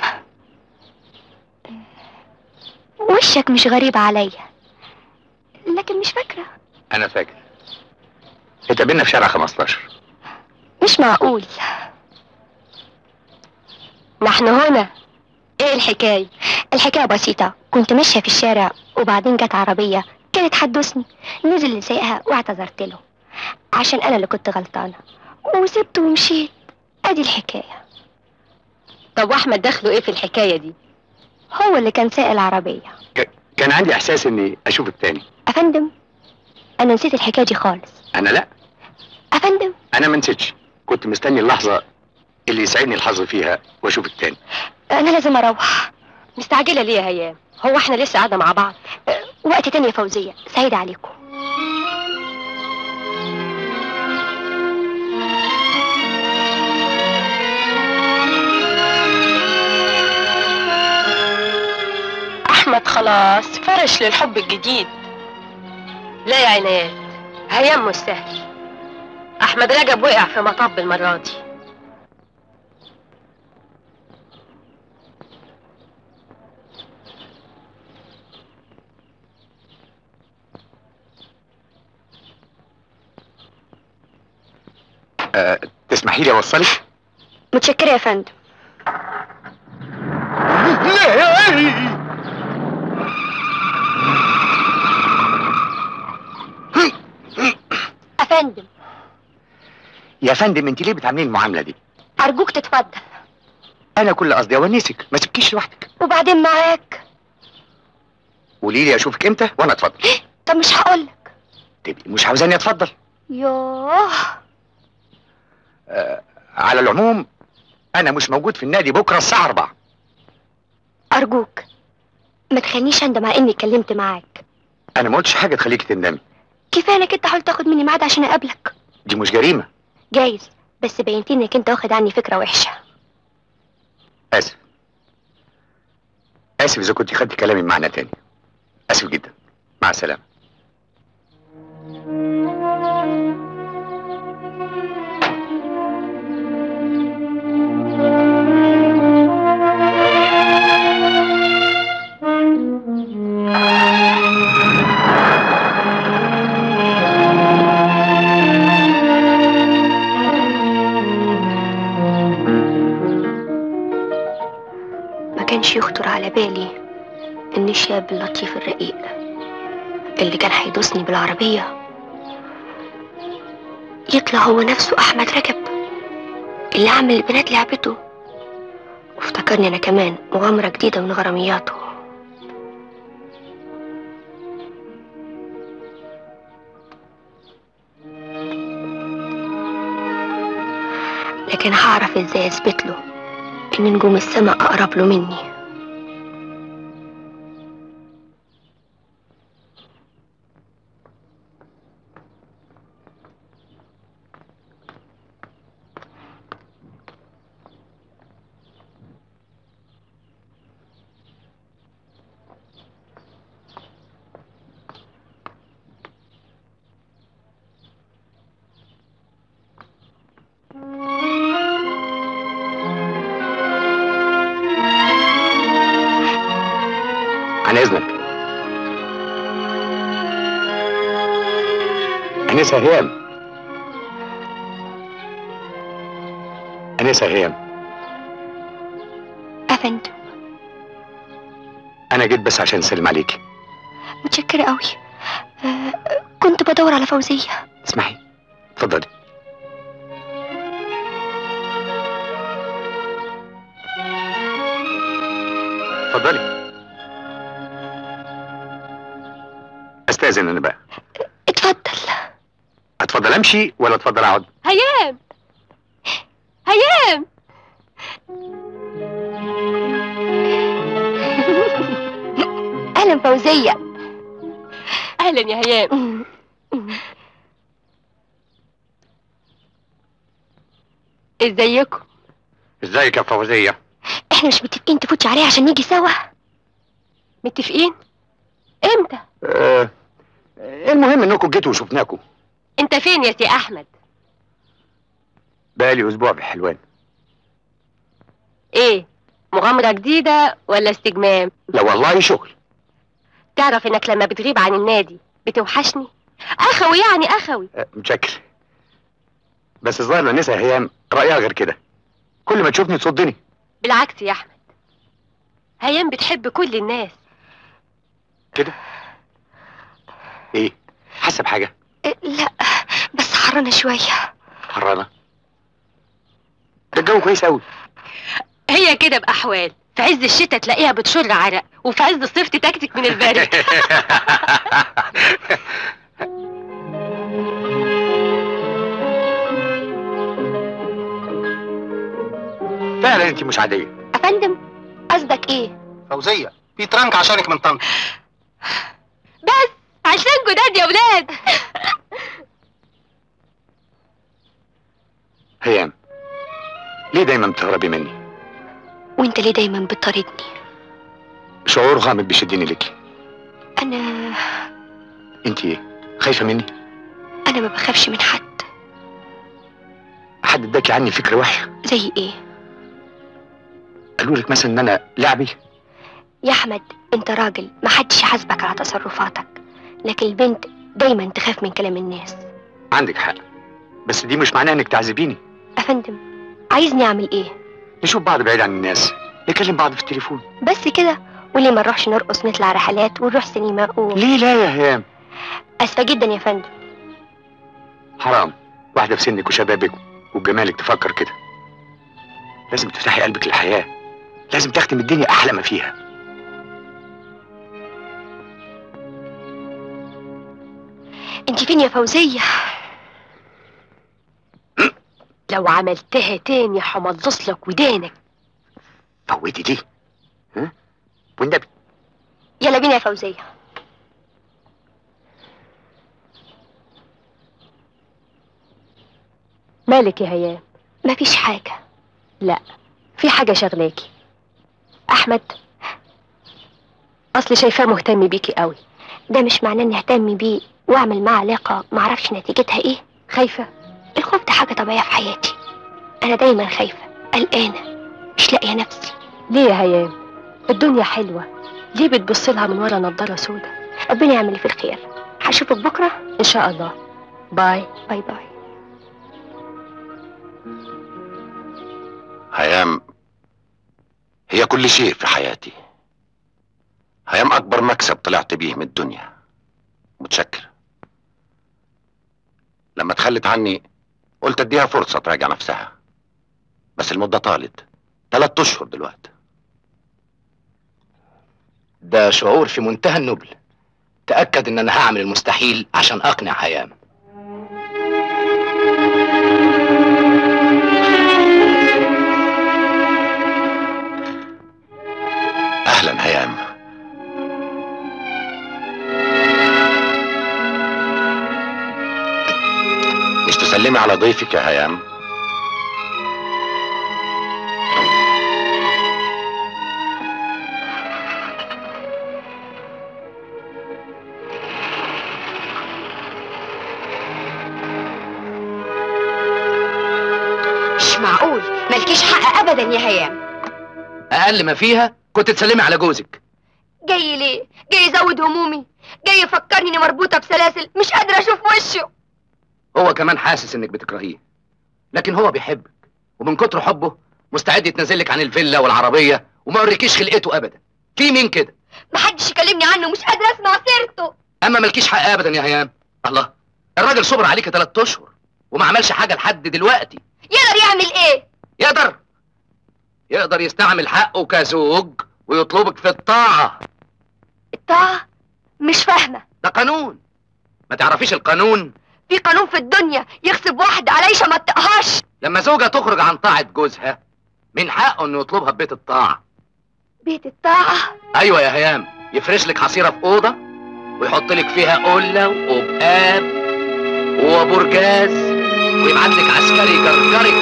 وشك مش غريب عليا لكن مش فاكره انا فاكر اتقابلنا في شارع 15 مش معقول نحن هنا ايه الحكاية؟ الحكاية بسيطة كنت ماشية في الشارع وبعدين جت عربية كانت حدثني نزل اللي سايقها واعتذرت له عشان انا اللي كنت غلطانة وسبته ومشيت ادي الحكاية طب واحمد دخله ايه في الحكاية دي؟ هو اللي كان سايق العربية كان عندي احساس اني اشوفك تاني افندم انا نسيت الحكاية دي خالص انا لا افندم انا ما نسيتش كنت مستني اللحظه اللي يسعدني الحظ فيها واشوفك تاني انا لازم اروح مستعجلة ليه يا هيام؟ هو احنا لسه قاعدة مع بعض؟ وقت تاني يا فوزية سعيدة عليكم احمد خلاص فرش للحب الجديد لا يا عناد هيام مش سهل احمد رجب وقع في مطب المرة دي أه تسمحي لي اوصلك متشكرة يا فندم افندم يا فندم انت ليه بتعامليني المعامله دي ارجوك تتفضل انا كل قصدي اونسك ما سيبكيش لوحدك وبعدين معاك قولي لي اشوفك امتى وانا اتفضل طب مش هقولك تبقي مش عاوزاني اتفضل يوه أه على العموم انا مش موجود في النادي بكره الساعه 4 ارجوك ما تخلينيش اندم على اني اتكلمت معاك انا ما قلتش حاجه تخليكي تندمي كفايه انك انت حاولت تاخد مني ميعاد عشان اقابلك دي مش جريمه جايز بس بينت انك انت واخد عني فكره وحشه اسف اسف اذا كنت خدتي كلامي بمعنى تاني اسف جدا مع السلامه ما كانش يخطر على بالي ان الشاب اللطيف الرقيق اللي كان هيدوسني بالعربية يطلع هو نفسه احمد رجب اللي عامل البنات لعبته وافتكرني انا كمان مغامرة جديدة من غرامياته لكن هعرف ازاي اثبت له ان نجوم السماء اقرب له مني عن اذنك انسه هيام انسه هيام افندم انا جيت بس عشان اسلم عليكي متشكرة قوي آه كنت بدور على فوزية اسمحي اتفضلي اتفضلي استاذن انا بقى اتفضل اتفضل امشي ولا اتفضل اقعد هيام هيام اهلا فوزية اهلا يا هيام ازيكم ازيك يا فوزيه احنا مش متفقين تفوتي عليه عشان نيجي سوا متفقين امتى آه المهم انكم جيتوا وشفناكم انت فين يا سي احمد بقالي اسبوع في حلوان ايه مغامرة جديدة ولا استجمام لا والله شغل تعرف انك لما بتغيب عن النادي بتوحشني اخوي يعني اخوي آه متشكر بس الظاهر الانسه هيام رايها غير كده كل ما تشوفني تصدني بالعكس يا احمد هيام بتحب كل الناس كده ايه حاسه بحاجه إيه، لا بس حرانة شوية حرانه ده الجو كويس قوي هي كده باحوال في عز الشتاء تلاقيها بتشر عرق وفي عز الصيف تتكتك من البرد فعلا انت مش عاديه افندم قصدك ايه فوزيه في ترنك عشانك من طنطا بس عشان جداد يا ولاد هيام ليه دايما بتهربي مني وانت ليه دايما بتطاردني شعور غامض بيشدني ليكي انا انت ايه خايفه مني انا ما بخافش من حد حد اداكي عني فكره وحشه زي ايه قالوا لك مثلا ان انا لعبي يا احمد انت راجل ما حدش يحاسبك على تصرفاتك لكن البنت دايما تخاف من كلام الناس عندك حق بس دي مش معناها انك تعذبيني افندم عايزني اعمل ايه نشوف بعض بعيد عن الناس نكلم بعض في التليفون بس كده وليه ما نروحش نرقص نطلع رحلات ونروح سينما و... ليه لا يا هيام اسفه جدا يا فندم حرام واحده في سنك وشبابك وجمالك تفكر كده لازم تفتحي قلبك للحياه لازم تختم الدنيا احلى ما فيها انت فين يا فوزيه لو عملتها تاني همضص لك ودانك فوتي دي ها والنبي يلا بينا يا فوزيه مالك يا هيام مفيش حاجه لا في حاجة شغلاكي أحمد أصلي شايفاه مهتم بيكي قوي ده مش معناه اني اهتم بيه واعمل معاه علاقه معرفش نتيجتها ايه خايفة الخوف ده حاجه طبيعيه في حياتي انا دايما خايفه قلقانه مش لاقيه نفسي ليه يا هيام الدنيا حلوة ليه بتبص لها من ورا نضارة سودا ربنا يعمل لي في الخير هشوفك بكره إن شاء الله باي باي باي هيام هي كل شيء في حياتي هيام أكبر مكسب طلعت بيه من الدنيا متشكر لما تخلت عني قلت اديها فرصة تراجع نفسها بس المدة طالت ثلاث أشهر دلوقتي ده شعور في منتهى النبل تأكد ان انا هعمل المستحيل عشان اقنع هيام أهلا هيام مش تسلمي على ضيفك يا هيام مش معقول مالكيش حق ابدا يا هيام اقل ما فيها كنت تسلمي على جوزك جاي ليه جاي يزود همومي جاي يفكرني اني مربوطه بسلاسل مش قادره اشوف وشه هو كمان حاسس انك بتكرهيه لكن هو بيحبك ومن كتر حبه مستعد يتنازلك عن الفيلا والعربيه وما يوريكيش خلقته ابدا في مين كده محدش يكلمني عنه مش قادره اسمع سيرته اما مالكيش حق ابدا يا هيام الله الراجل صبر عليك ثلاث اشهر وما عملش حاجه لحد دلوقتي يقدر يعمل ايه يقدر يقدر يستعمل حقه كزوج ويطلبك في الطاعه الطاعه مش فاهمه ده قانون ما تعرفيش القانون في قانون في الدنيا يغصب واحد على عيشه ما تطقهاش لما زوجة تخرج عن طاعة جوزها من حقه انه يطلبها ببيت الطاعة بيت الطاعه ايوه يا هيام يفرش لك حصيرة في اوضة ويحط لك فيها قلة وبقاب وبرجاز ويبعت لك عسكري يجرجرك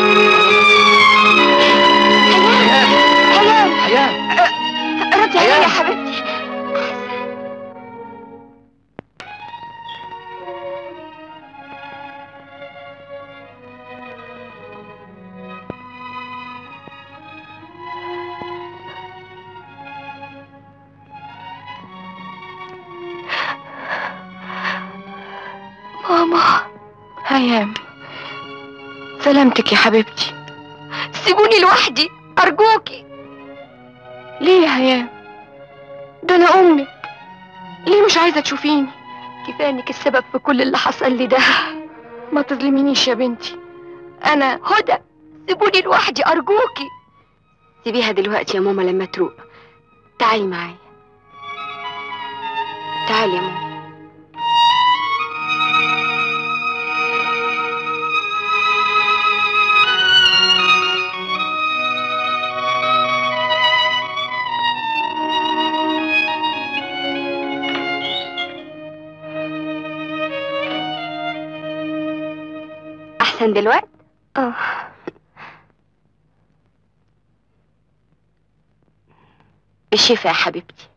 هيام هيام هيام ردي عليا يا هيام. حبيبتي ماما هيام سلامتك يا حبيبتي سيبوني لوحدي ارجوكي ليه يا هيام ده انا امك ليه مش عايزه تشوفيني كفايه انك السبب في كل اللي حصل لي ده ما تظلمينيش يا بنتي انا هدى سيبوني لوحدي ارجوكي سيبيها دلوقتي يا ماما لما تروق تعالي معايا تعالي يا ماما احسن دلوقتي اه بالشفا يا حبيبتي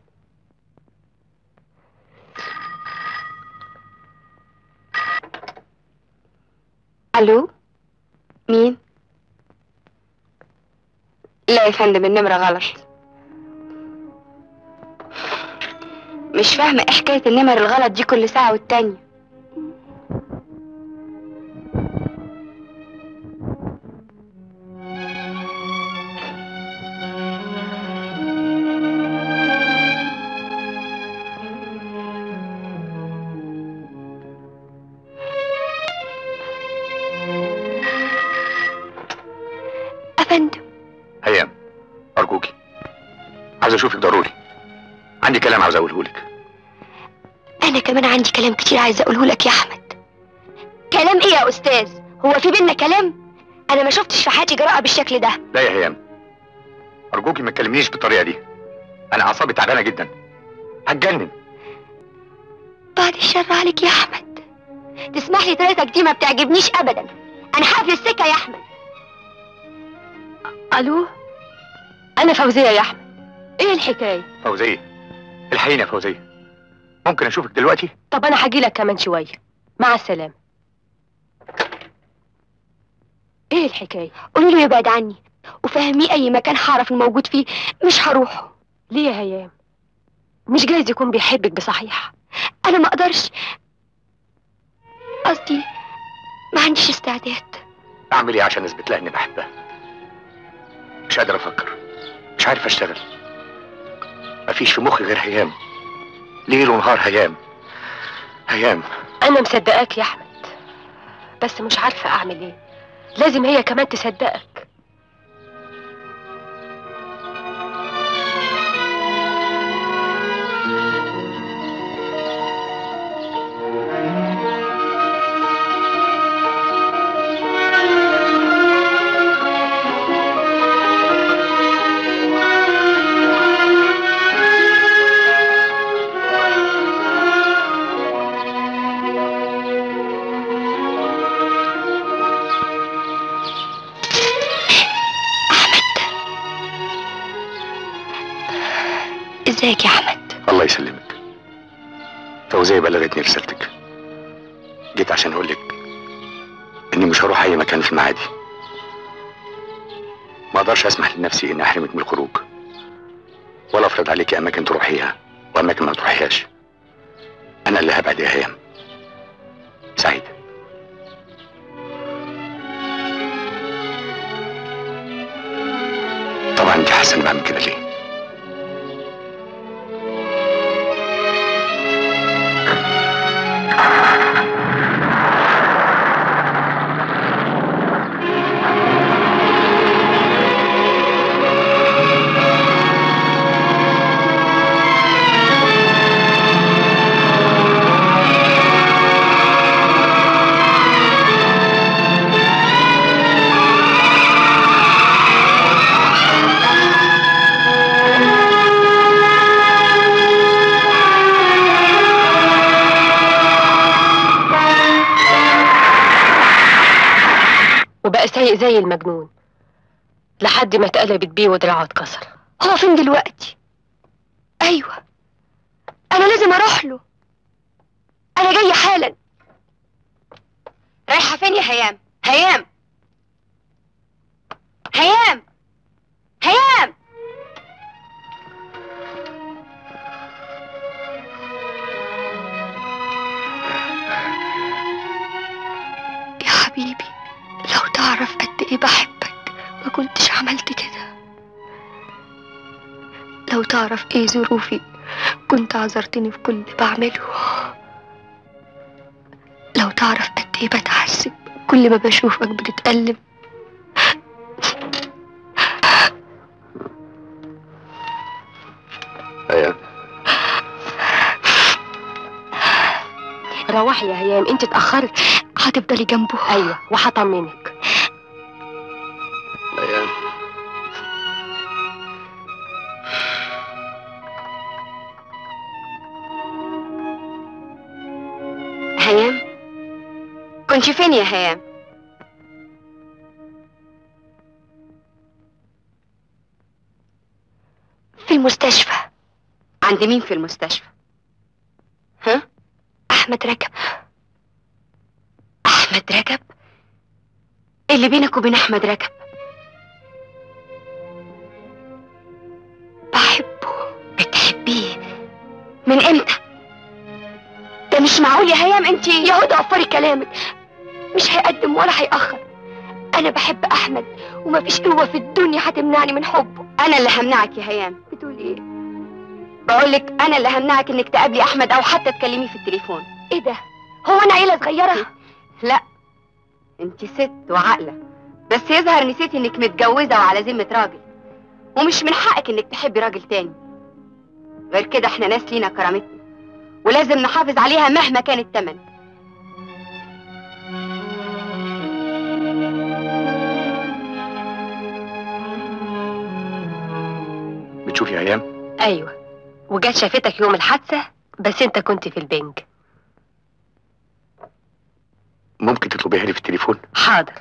الو مين لا يا فندم النمرة غلط مش فاهمة ايه حكاية النمر الغلط دي كل ساعة والتانية افندم هيام ارجوكي عايز اشوفك ضروري عندي كلام عاوز اقوله لك انا كمان عندي كلام كتير عايزه اقوله لك يا احمد كلام ايه يا استاذ هو في بينا كلام انا ما شفتش في حياتي جراءه بالشكل ده لا يا هيام ارجوكي ما تكلمنيش بالطريقه دي انا اعصابي تعبانه جدا هتجنن بعد الشر عليك يا احمد تسمح لي طريقتك دي ما بتعجبنيش ابدا انا هقفل السكه يا احمد الو انا فوزيه يا احمد ايه الحكايه فوزيه الحقيني يا فوزيه ممكن اشوفك دلوقتي طب انا هجي لك كمان شويه مع السلامه ايه الحكايه قولي له يبعد عني وفهميه اي مكان هعرف الموجود فيه مش هروحه ليه يا هيام مش جايز يكون بيحبك بصحيح انا ما اقدرش قصدي ما عنديش استعداد اعمل ايه عشان اثبت لها اني بحبها مش قادر افكر مش عارف اشتغل مفيش في مخي غير هيام ليل ونهار هيام هيام انا مصدقاك يا احمد بس مش عارفه اعمل ايه لازم هي كمان تصدقك ازيك يا احمد الله يسلمك فوزية بلغتني رسالتك جيت عشان اقول لك اني مش هروح اي مكان في المعادي ما اقدرش اسمح لنفسي اني احرمك من الخروج ولا افرض عليكي اماكن تروحيها واماكن ما تروحيهاش انا اللي هبعد يا هيام سعيد طبعا انت حاسه اني بعمل كده ليه وبقى سايق زي المجنون لحد ما اتقلبت بيه ودراعه اتكسر هو فين دلوقتي ايوه انا لازم اروح له انا جايه حالا رايحه فين يا هيام هيام هيام هيام يا حبيبي لو تعرف قد ايه بحبك ما كنتش عملت كده لو تعرف ايه ظروفي كنت عذرتني في كل اللي بعمله لو تعرف قد ايه بتعذب كل ما بشوفك بتتألم ايوه روحي يا هيام انت اتأخرت هتفضلي جنبه ايوه وهطمنك ايوه هيام كنت فين يا هيام في المستشفى عند مين في المستشفى ها احمد رجب احمد رجب إيه اللي بينك وبين احمد رجب بحبه بتحبيه من امتى ده مش معقول يا هيام انت يا هدى وفري كلامك مش هيقدم ولا هيأخر انا بحب احمد ومفيش قوة في الدنيا هتمنعني من حبه انا اللي همنعك يا هيام بتقول ايه بقولك انا اللي همنعك انك تقابلي احمد او حتى تكلميه في التليفون ايه ده هو انا عيلة صغيرة لا انت ست وعاقله بس يظهر نسيتي انك متجوزه وعلى ذمه راجل ومش من حقك انك تحبي راجل تاني غير كده احنا ناس لينا كرامتنا ولازم نحافظ عليها مهما كان التمن بتشوفي يا ايام ايوه وجت شافتك يوم الحادثة بس انت كنت في البنج ممكن تطلبيها لي في التليفون حاضر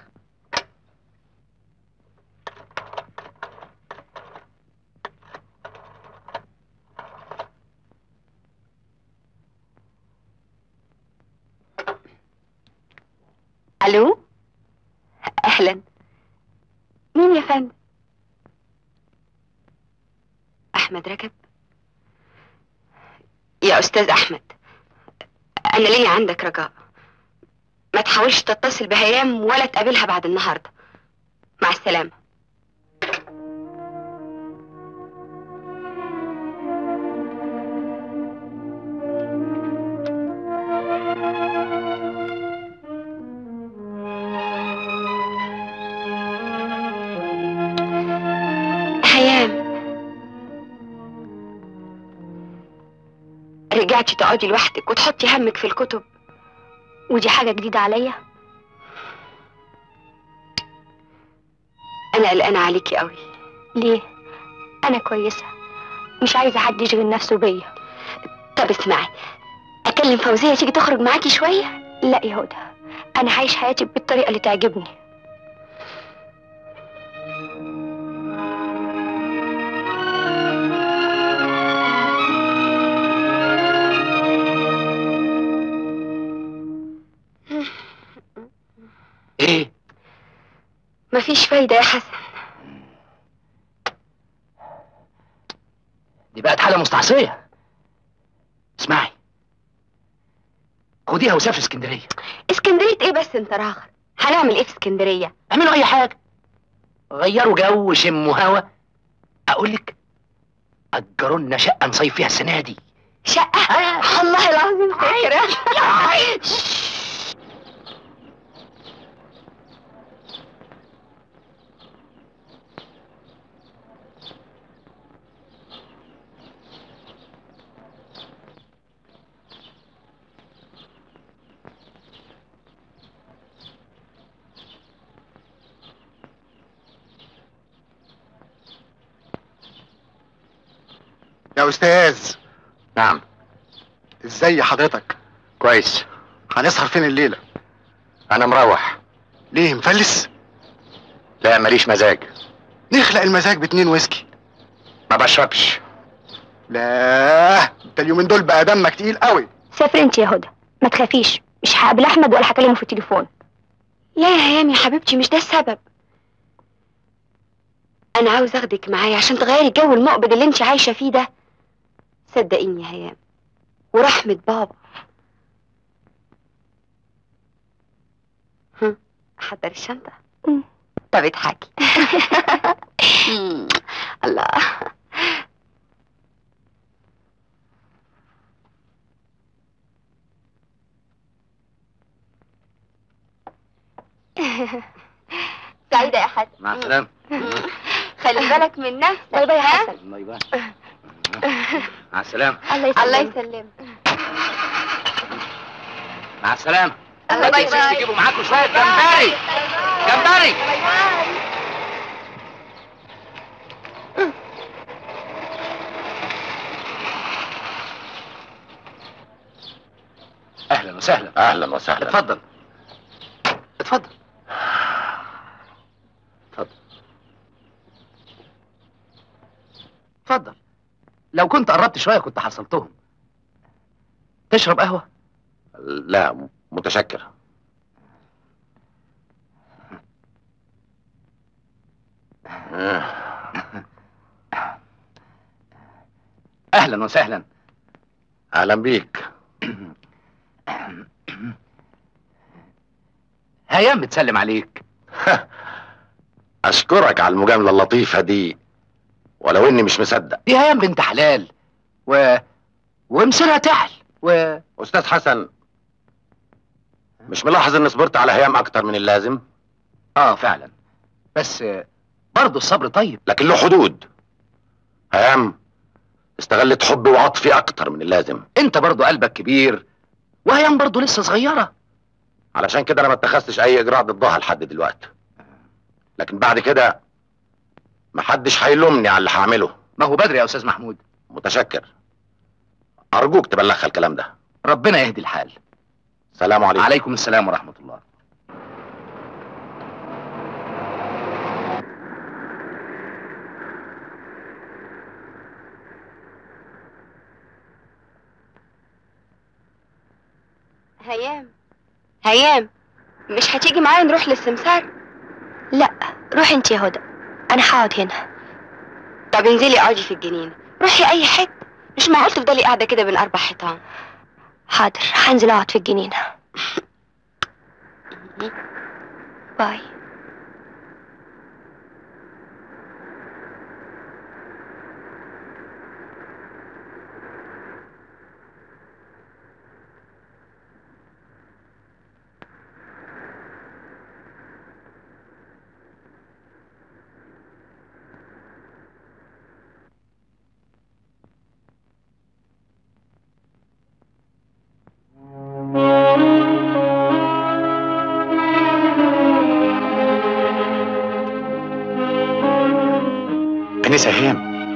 الو اهلا مين يا فندم احمد رجب يا استاذ احمد انا ليا عندك رجاء ما تحاولش تتصل بهيام ولا تقابلها بعد النهارده مع السلامه هيام رجعتي تقعدي لوحدك وتحطي همك في الكتب ودي حاجة جديدة عليا انا قلقانه عليكي قوي ليه انا كويسة مش عايزة حد يشغل نفسه بيا طب اسمعي اكلم فوزيه تيجي تخرج معاكي شويه لا يا هدى انا عايش حياتي بالطريقة اللي تعجبني ايه مفيش فايده يا حسن دي بقت حالة مستعصية اسمعي خديها وسافري اسكندرية اسكندريه ايه بس انت راغر هنعمل ايه في اسكندريه اعملوا اي حاجة غيروا جو وشموا هوا اقولك اجروا لنا شقة نصيف فيها السنة دي شقه الله العظيم فكره يا استاذ نعم ازاي حضرتك كويس هنسهر فين الليله انا مروح ليه مفلس لا ماليش مزاج نخلق المزاج باتنين ويسكي ما بشربش لا انت اليومين دول بقى دمك تقيل قوي سافر انت يا هدى ما تخافيش مش هقابل احمد ولا هكلمه في التليفون لا يا هيام يا حبيبتي مش ده السبب انا عاوز اخدك معايا عشان تغيري الجو المقبض اللي انت عايشه فيه ده صدقيني يا هيام ورحمه بابا هم، حضر الشنطه مم. طب اضحكي مم، الله سعيدة يا حسن مع السلامه خلي بالك من نفسك باي باي يا ها؟ حسن باي باي مع السلامه الله يسلمك الله يسلمك مع السلامه الله ما باي تنسوش باي. تجيبوا معاكم شويه جمبري جمبري اهلا وسهلا اهلا وسهلا اتفضل اتفضل اتفضل اتفضل لو كنت قربت شويه كنت حصلتهم تشرب قهوه لا م- متشكر اهلا وسهلا اهلا بيك هيام بتسلم عليك اشكرك على المجامله اللطيفه دي ولو اني مش مصدق دي هيام بنت حلال و ومصيرها تعل و استاذ حسن مش ملاحظ اني صبرت على هيام اكتر من اللازم اه فعلا بس آه، برضه الصبر طيب لكن له حدود هيام استغلت حبي وعطفي اكتر من اللازم انت برضه قلبك كبير وهيام برضه لسه صغيره علشان كده انا ما اتخذتش اي اجراء ضدها لحد دلوقتي لكن بعد كده محدش هيلومني على اللي هعمله ما هو بدري يا استاذ محمود متشكر ارجوك تبلغها الكلام ده ربنا يهدي الحال سلام عليكم عليكم السلام ورحمه الله هيام هيام مش هتيجي معايا نروح للسمسار لا روحي انت يا هدى انا هقعد هنا طب انزلي اقعدي في الجنينة روحي اي حتة مش معقول تفضلي قاعدة كده بين اربع حيطان حاضر هنزل اقعد في الجنينة باي انسه هيام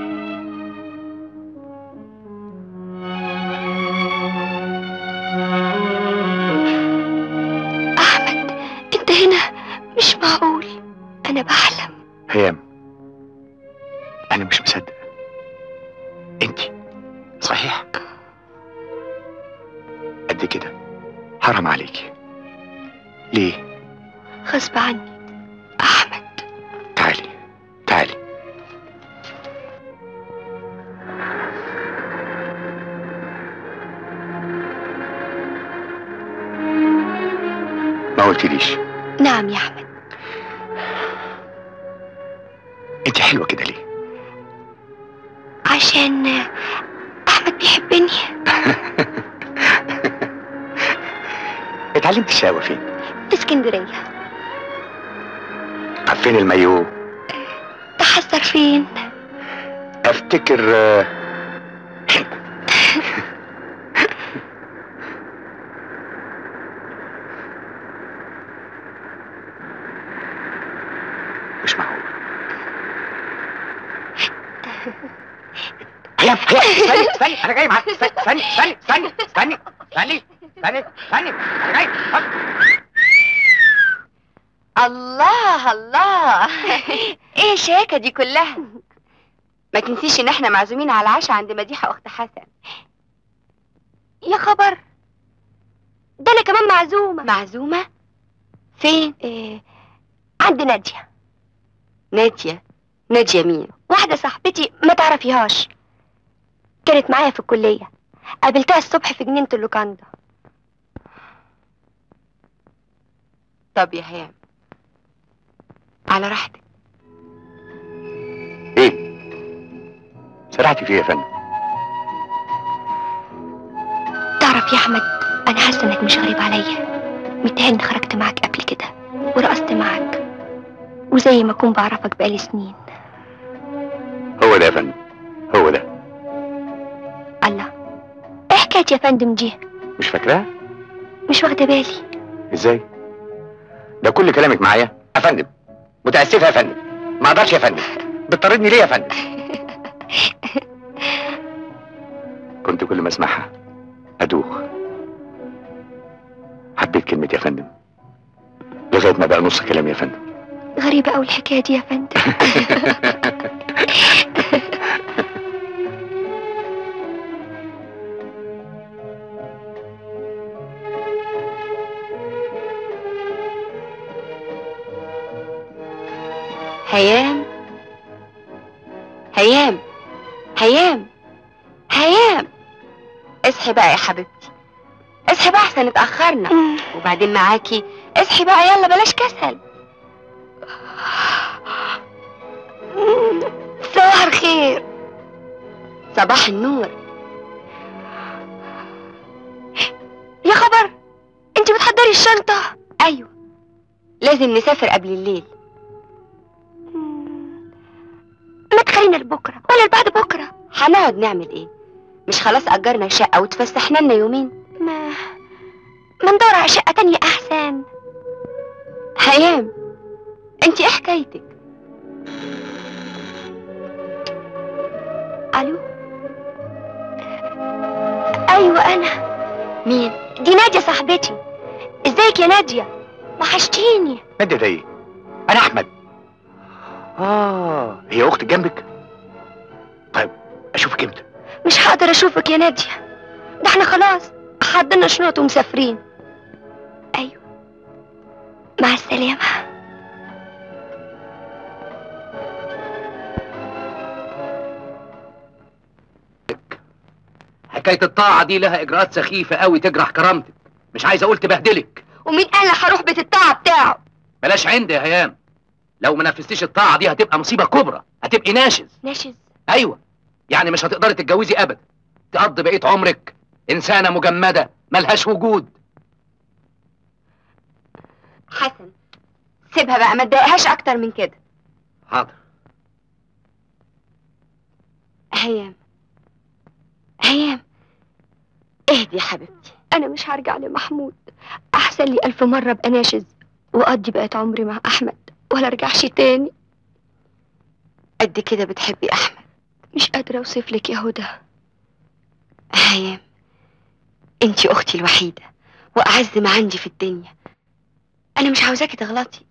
احمد انت هنا مش معقول انا بحلم هيام انا مش مصدق انت صحيح قد كده حرام عليكي ليه غصب عني احمد تعالي تعالي ما قلتليش نعم يا احمد انت حلوه كده ليه عشان احمد بيحبني اتعلمت الشقاوه فين في اسكندرية طب فين المايو تحسر فين افتكر آه، مش معقول هيام هيام استني استني انا جاي معاك استني استني استني استني استني استني استني استني انا جاي اتفضل. الله الله ايه الشياكة دي كلها ما تنسيش ان احنا معزومين على العشاء عند مديحة اخت حسن يا خبر ده انا كمان معزومة معزومة فين إيه عند نادية نادية نادية مين واحدة صاحبتي ما تعرفيهاش كانت معايا في الكلية قابلتها الصبح في جنينة اللوكاندا طب يا هيام على راحتك ايه سرحتي فيه يا فندم تعرف يا احمد انا حاسه انك مش غريب عليا متهيألي اني خرجت معاك قبل كده ورقصت معاك وزي ما أكون بعرفك بقالي سنين هو ده يا فندم هو ده الله ايه حكاية يا فندم دي مش فاكراه مش واخدة بالي ازاي ده كل كلامك معايا يا فندم متاسفه يا فندم ما اقدرش يا فندم بتطردني ليه يا فندم كنت كل ما اسمعها ادوخ حبيت كلمة يا فندم لغاية ما بقى نص كلام يا فندم غريبة أوي الحكاية دي يا فندم هيام هيام هيام هيام اصحي بقى يا حبيبتي اصحي بقى احسن اتأخرنا وبعدين معاكي اصحي بقى يلا بلاش كسل صباح الخير صباح النور يا خبر انت بتحضري الشنطة ايوه لازم نسافر قبل الليل ما تخلينا لبكرة ولا لبعد بكرة هنقعد نعمل ايه مش خلاص اجرنا شقة وتفسحنا لنا يومين ما ما ندور على شقة تانية أحسن هيام انت ايه حكايتك ألو أيوة أنا مين دي نادية صاحبتي ازيك يا نادية وحشتيني نادية ده ايه انا احمد اه هي اختك جنبك طيب اشوفك امتى مش هقدر أشوفك يا نادية ده احنا خلاص حضرنا شنط ومسافرين أيوة مع السلامة حكايه الطاعه دي لها اجراءات سخيفه قوي تجرح كرامتك مش عايز اقول تبهدلك ومين قال لك هروح بيت الطاعة بتاعه بلاش عندي يا هيام لو ما نفذتيش الطاعه دي هتبقى مصيبه كبرى هتبقي ناشز ناشز ايوه يعني مش هتقدري تتجوزي ابدا تقضي بقيه عمرك انسانه مجمده ملهاش وجود حسن سيبها بقى ما تضايقهاش اكتر من كده حاضر هيام هيام اهدي يا حبيبتي أنا مش هرجع لمحمود أحسن لي ألف مرة أبقى ناشز وأقضي بقية عمري مع أحمد ولا أرجعش تاني قد كده بتحبي احمد مش قادرة أوصف لك يا هدى هيام انتي اختي الوحيدة واعز ما عندي في الدنيا انا مش عاوزاكي تغلطي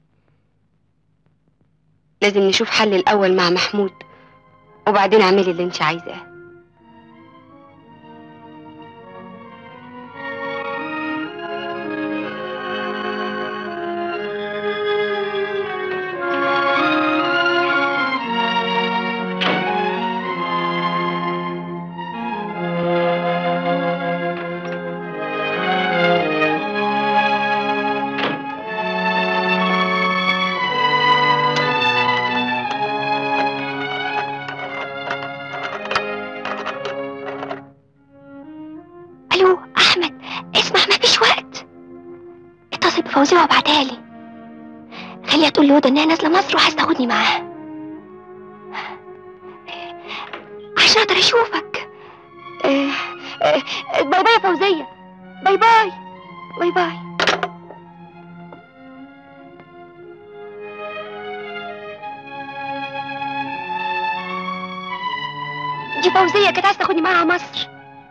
لازم نشوف حل الاول مع محمود وبعدين اعملي اللي انت عايزاه ألو أحمد اسمع مفيش وقت اتصل بفوزية وابعتها لي خليها تقول لهدى إنها نازلة مصر وعايز تاخدني معاها عشان أقدر أشوفك آه، آه، باي باي يا فوزية باي باي باي باي دي فوزية كانت عايزة تاخدني معاها مصر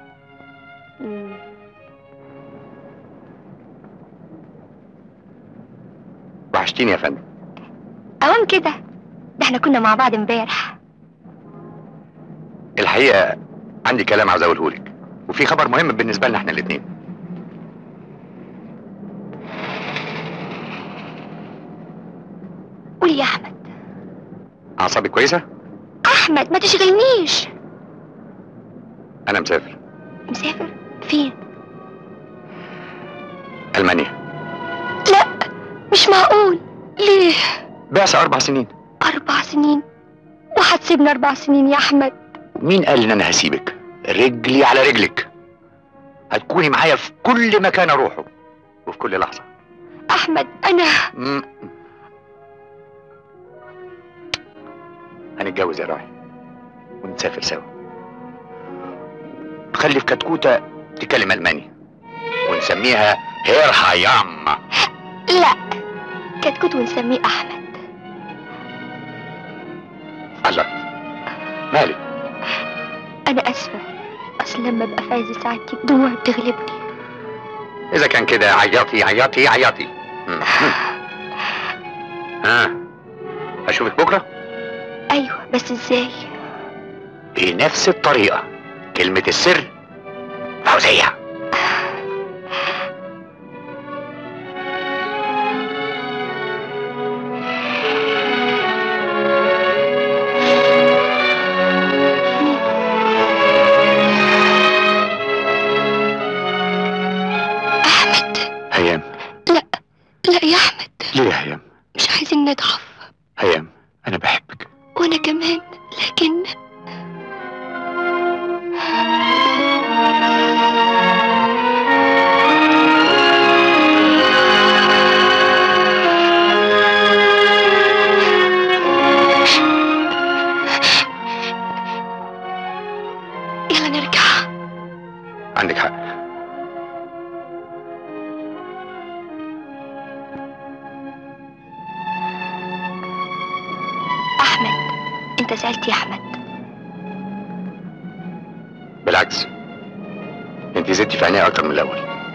وحشتيني يا فندم أوام كده ده احنا كنا مع بعض امبارح الحقيقة عندي كلام عاوز اقوله لك وفي خبر مهم بالنسبة لنا احنا الاتنين قولي يا أحمد اعصابك كويسة أحمد ما تشغلنيش انا مسافر مسافر فين المانيا لا مش معقول ليه بعثة اربع سنين أربع سنين وهتسيبني أربع سنين يا أحمد مين قال ان انا هسيبك رجلي على رجلك هتكوني معايا في كل مكان اروحه وفي كل لحظة احمد انا مم. هنتجوز يا راعي ونسافر سوا نخلف كتكوتة تتكلم ألماني ونسميها هيرهايام لا كتكوت ونسميه احمد الله مالك انا اسفه اصل لما ابقى في عز سعادتي دموعي بتغلبني إذا كان كده عيطي عيطي عيطي مم. ها أشوفك بكرة ايوه بس ازاي بنفس الطريقة كلمة السر فوزية احمد هيام لا لا يا احمد ليه يا هيام مش عايزين نضعف هيام أنا بحبك وانا كمان لكن يلا نرجع عندك حق احمد انت زعلت يا احمد بالعكس انت زدتي في عينيا أكتر من الأول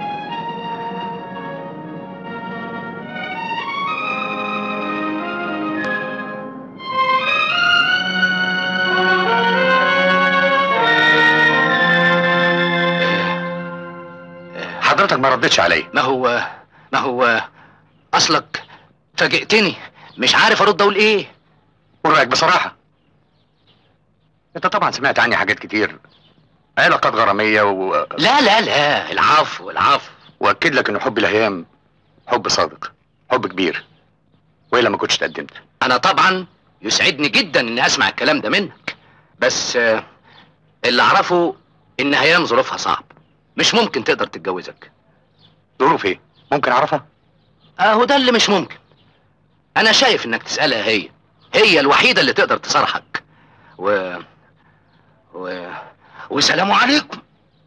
حضرتك ما ردتش عليا ما هو ما هو اصلك فاجئتني مش عارف ارد اقول ايه قول رأيك بصراحة انت طبعا سمعت عني حاجات كتير علاقات غرامية و... لا لا لا العفو العفو واكد لك ان حبي لهيام حب صادق حب كبير والا ما كنتش تقدمت انا طبعا يسعدني جدا اني اسمع الكلام ده منك بس آه، اللي اعرفه ان هيام ظروفها صعب مش ممكن تقدر تتجوزك ظروف ايه ممكن اعرفها اهو ده اللي مش ممكن انا شايف انك تسالها هي هي الوحيده اللي تقدر تصارحك و و وسلام عليكم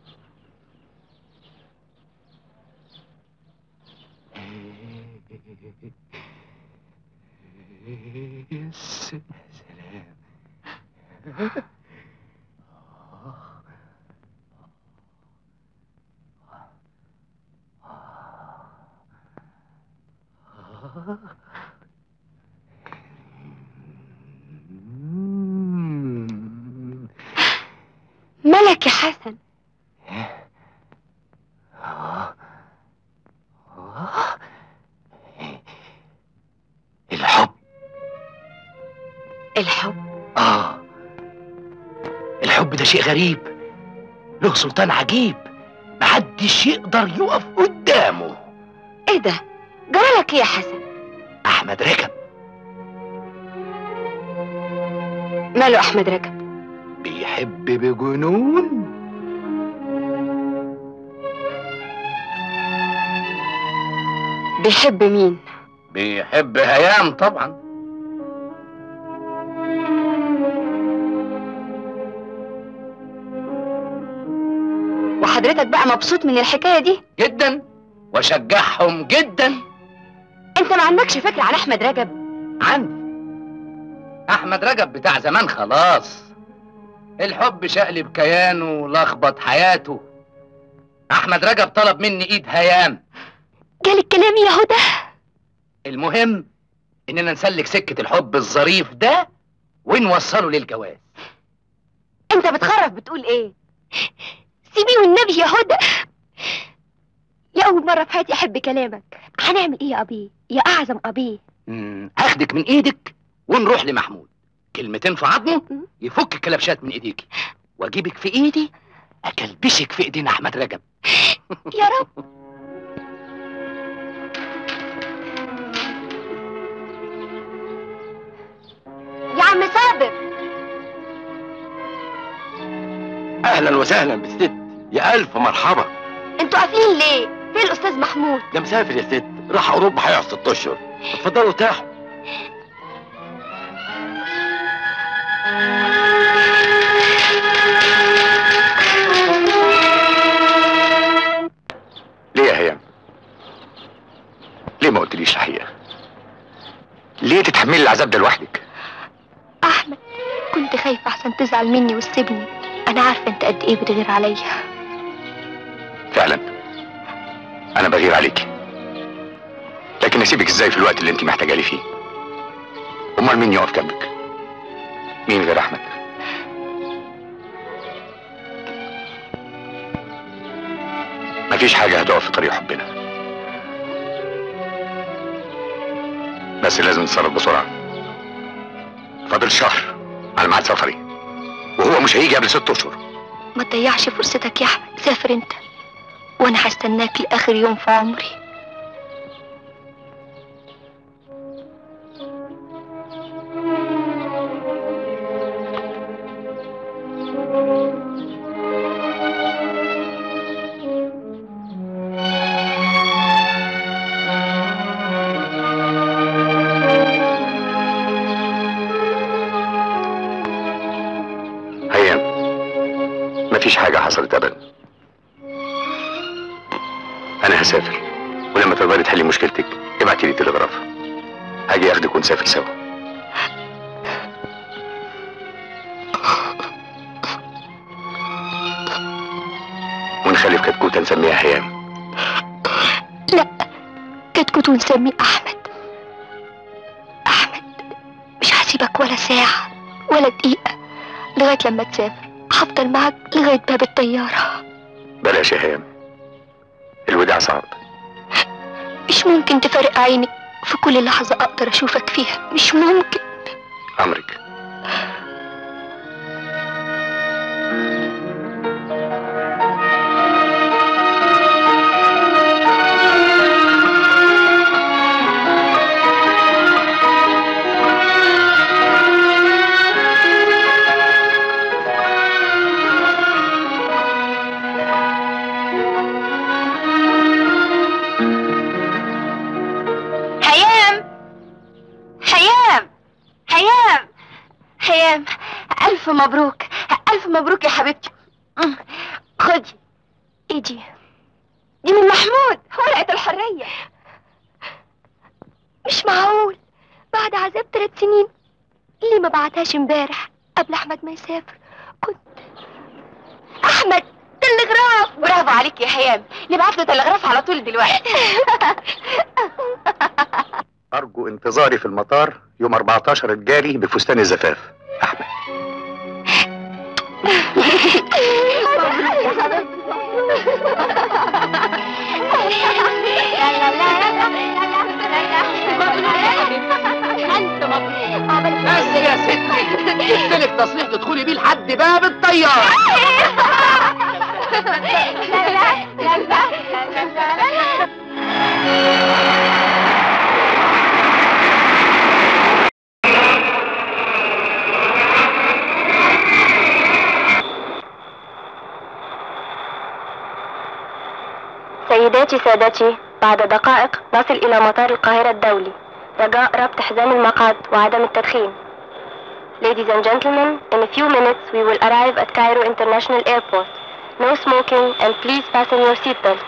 ملك يا حسن الحب الحب اه الحب ده شيء غريب له سلطان عجيب محدش يقدر يقف قدامه ايه ده جرالك ايه يا حسن احمد ركب ماله احمد رجب بيحب بجنون بيحب مين بيحب هيام طبعا وحضرتك بقى مبسوط من الحكايه دي جدا واشجعهم جدا انت ما عندكش فكره عن احمد رجب عندي احمد رجب بتاع زمان خلاص الحب شقلب كيانه ولخبط حياته احمد رجب طلب مني ايد هيام جالك كلامي يا هدى المهم اننا نسلك سكة الحب الظريف ده ونوصله للجواز انت بتخرف بتقول ايه سيبي والنبي يا هدى لأول مرة في حياتي أحب كلامك هنعمل إيه يا أبي يا أعظم أبي مم، هاخدك من ايدك ونروح لمحمود كلمتين في عظمه يفك الكلبشات من ايديكي واجيبك في ايدي اكلبشك في ايدين احمد رجب يا رب يا عم صابر اهلا وسهلا بالست يا الف مرحبا انتوا قافلين ليه فين الاستاذ محمود ده مسافر يا ست راح اوروبا هيقعد ست اشهر اتفضلوا ارتاحوا ليه يا هيام ليه ما قلتليش الحقيقه ليه تتحملي العذاب ده لوحدك احمد كنت خايفه احسن تزعل مني وتسيبني انا عارفه انت قد ايه بتغير عليا فعلا انا بغير عليكي لكن اسيبك ازاي في الوقت اللي انت محتاجه لي فيه امال مين يقف جنبك مين غير احمد مفيش حاجه هتقف في طريق حبنا بس لازم نتصرف بسرعه فاضل شهر على ميعاد سفري وهو مش هيجي قبل ست اشهر ما تضيعش فرصتك يا احمد سافر انت وانا هستناك لاخر يوم في عمري هيام مفيش حاجة حصلت أبدا أنا هسافر ولما تقدري تحلي مشكلتك ابعتي لي تلغراف هاجي أخدك ونسافر سوا ونخلف كتكوتة نسميها هيام لا كتكوت ونسميه احمد احمد مش هسيبك ولا ساعه ولا دقيقه لغايه لما تسافر هفضل معاك لغايه باب الطياره بلاش يا هيام الوداع صعب مش ممكن تفارق عيني في كل لحظه اقدر اشوفك فيها مش ممكن أمرك هيام هيام هيام هيام ألف مبروك ألف مبروك يا حبيبتي أم، خدي ايه دي دي من محمود ورقة الحرية مش معقول بعد عذاب ثلاث سنين ليه ما بعتهاش امبارح قبل احمد ما يسافر كنت أحمد تلغراف برافو عليك يا هيام نبعت له تلغراف على طول دلوقتي أرجو انتظاري في المطار يوم 14 الجاري بفستان الزفاف أحمد بس يا ستي جبت لك تصريح تدخلي بيه لحد باب الطياره سيداتي سادتي بعد دقائق نصل إلى مطار القاهرة الدولي رجاء ربط حزام المقعد وعدم التدخين Ladies and gentlemen, in a few minutes we will arrive at Cairo International Airport. No smoking and please fasten your seatbelts.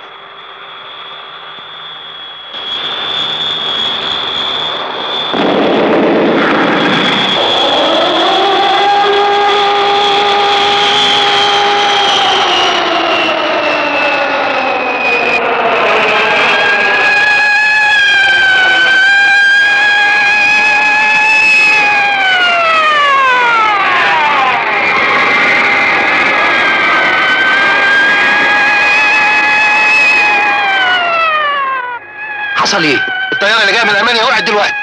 حصل إيه؟ الطياره اللي جايه من المانيا وقعت دلوقتي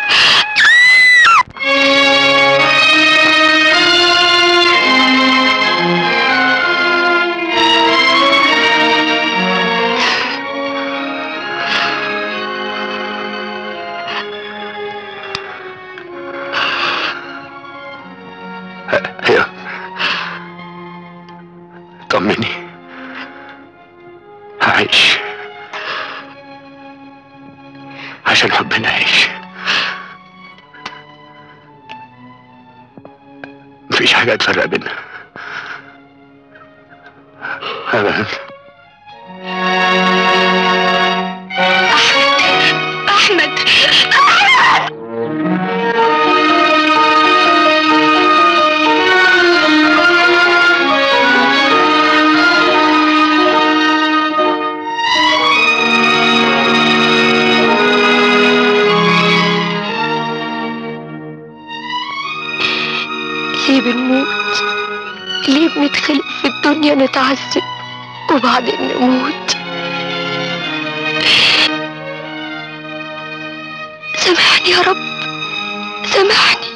هي طمني هعيش عشان حبنا نعيش مفيش حاجة تفرق بينا أبدا أحمد ليه بنموت ليه بنتخلق في الدنيا نتعذب وبعدين نموت سامحني يا رب سامحني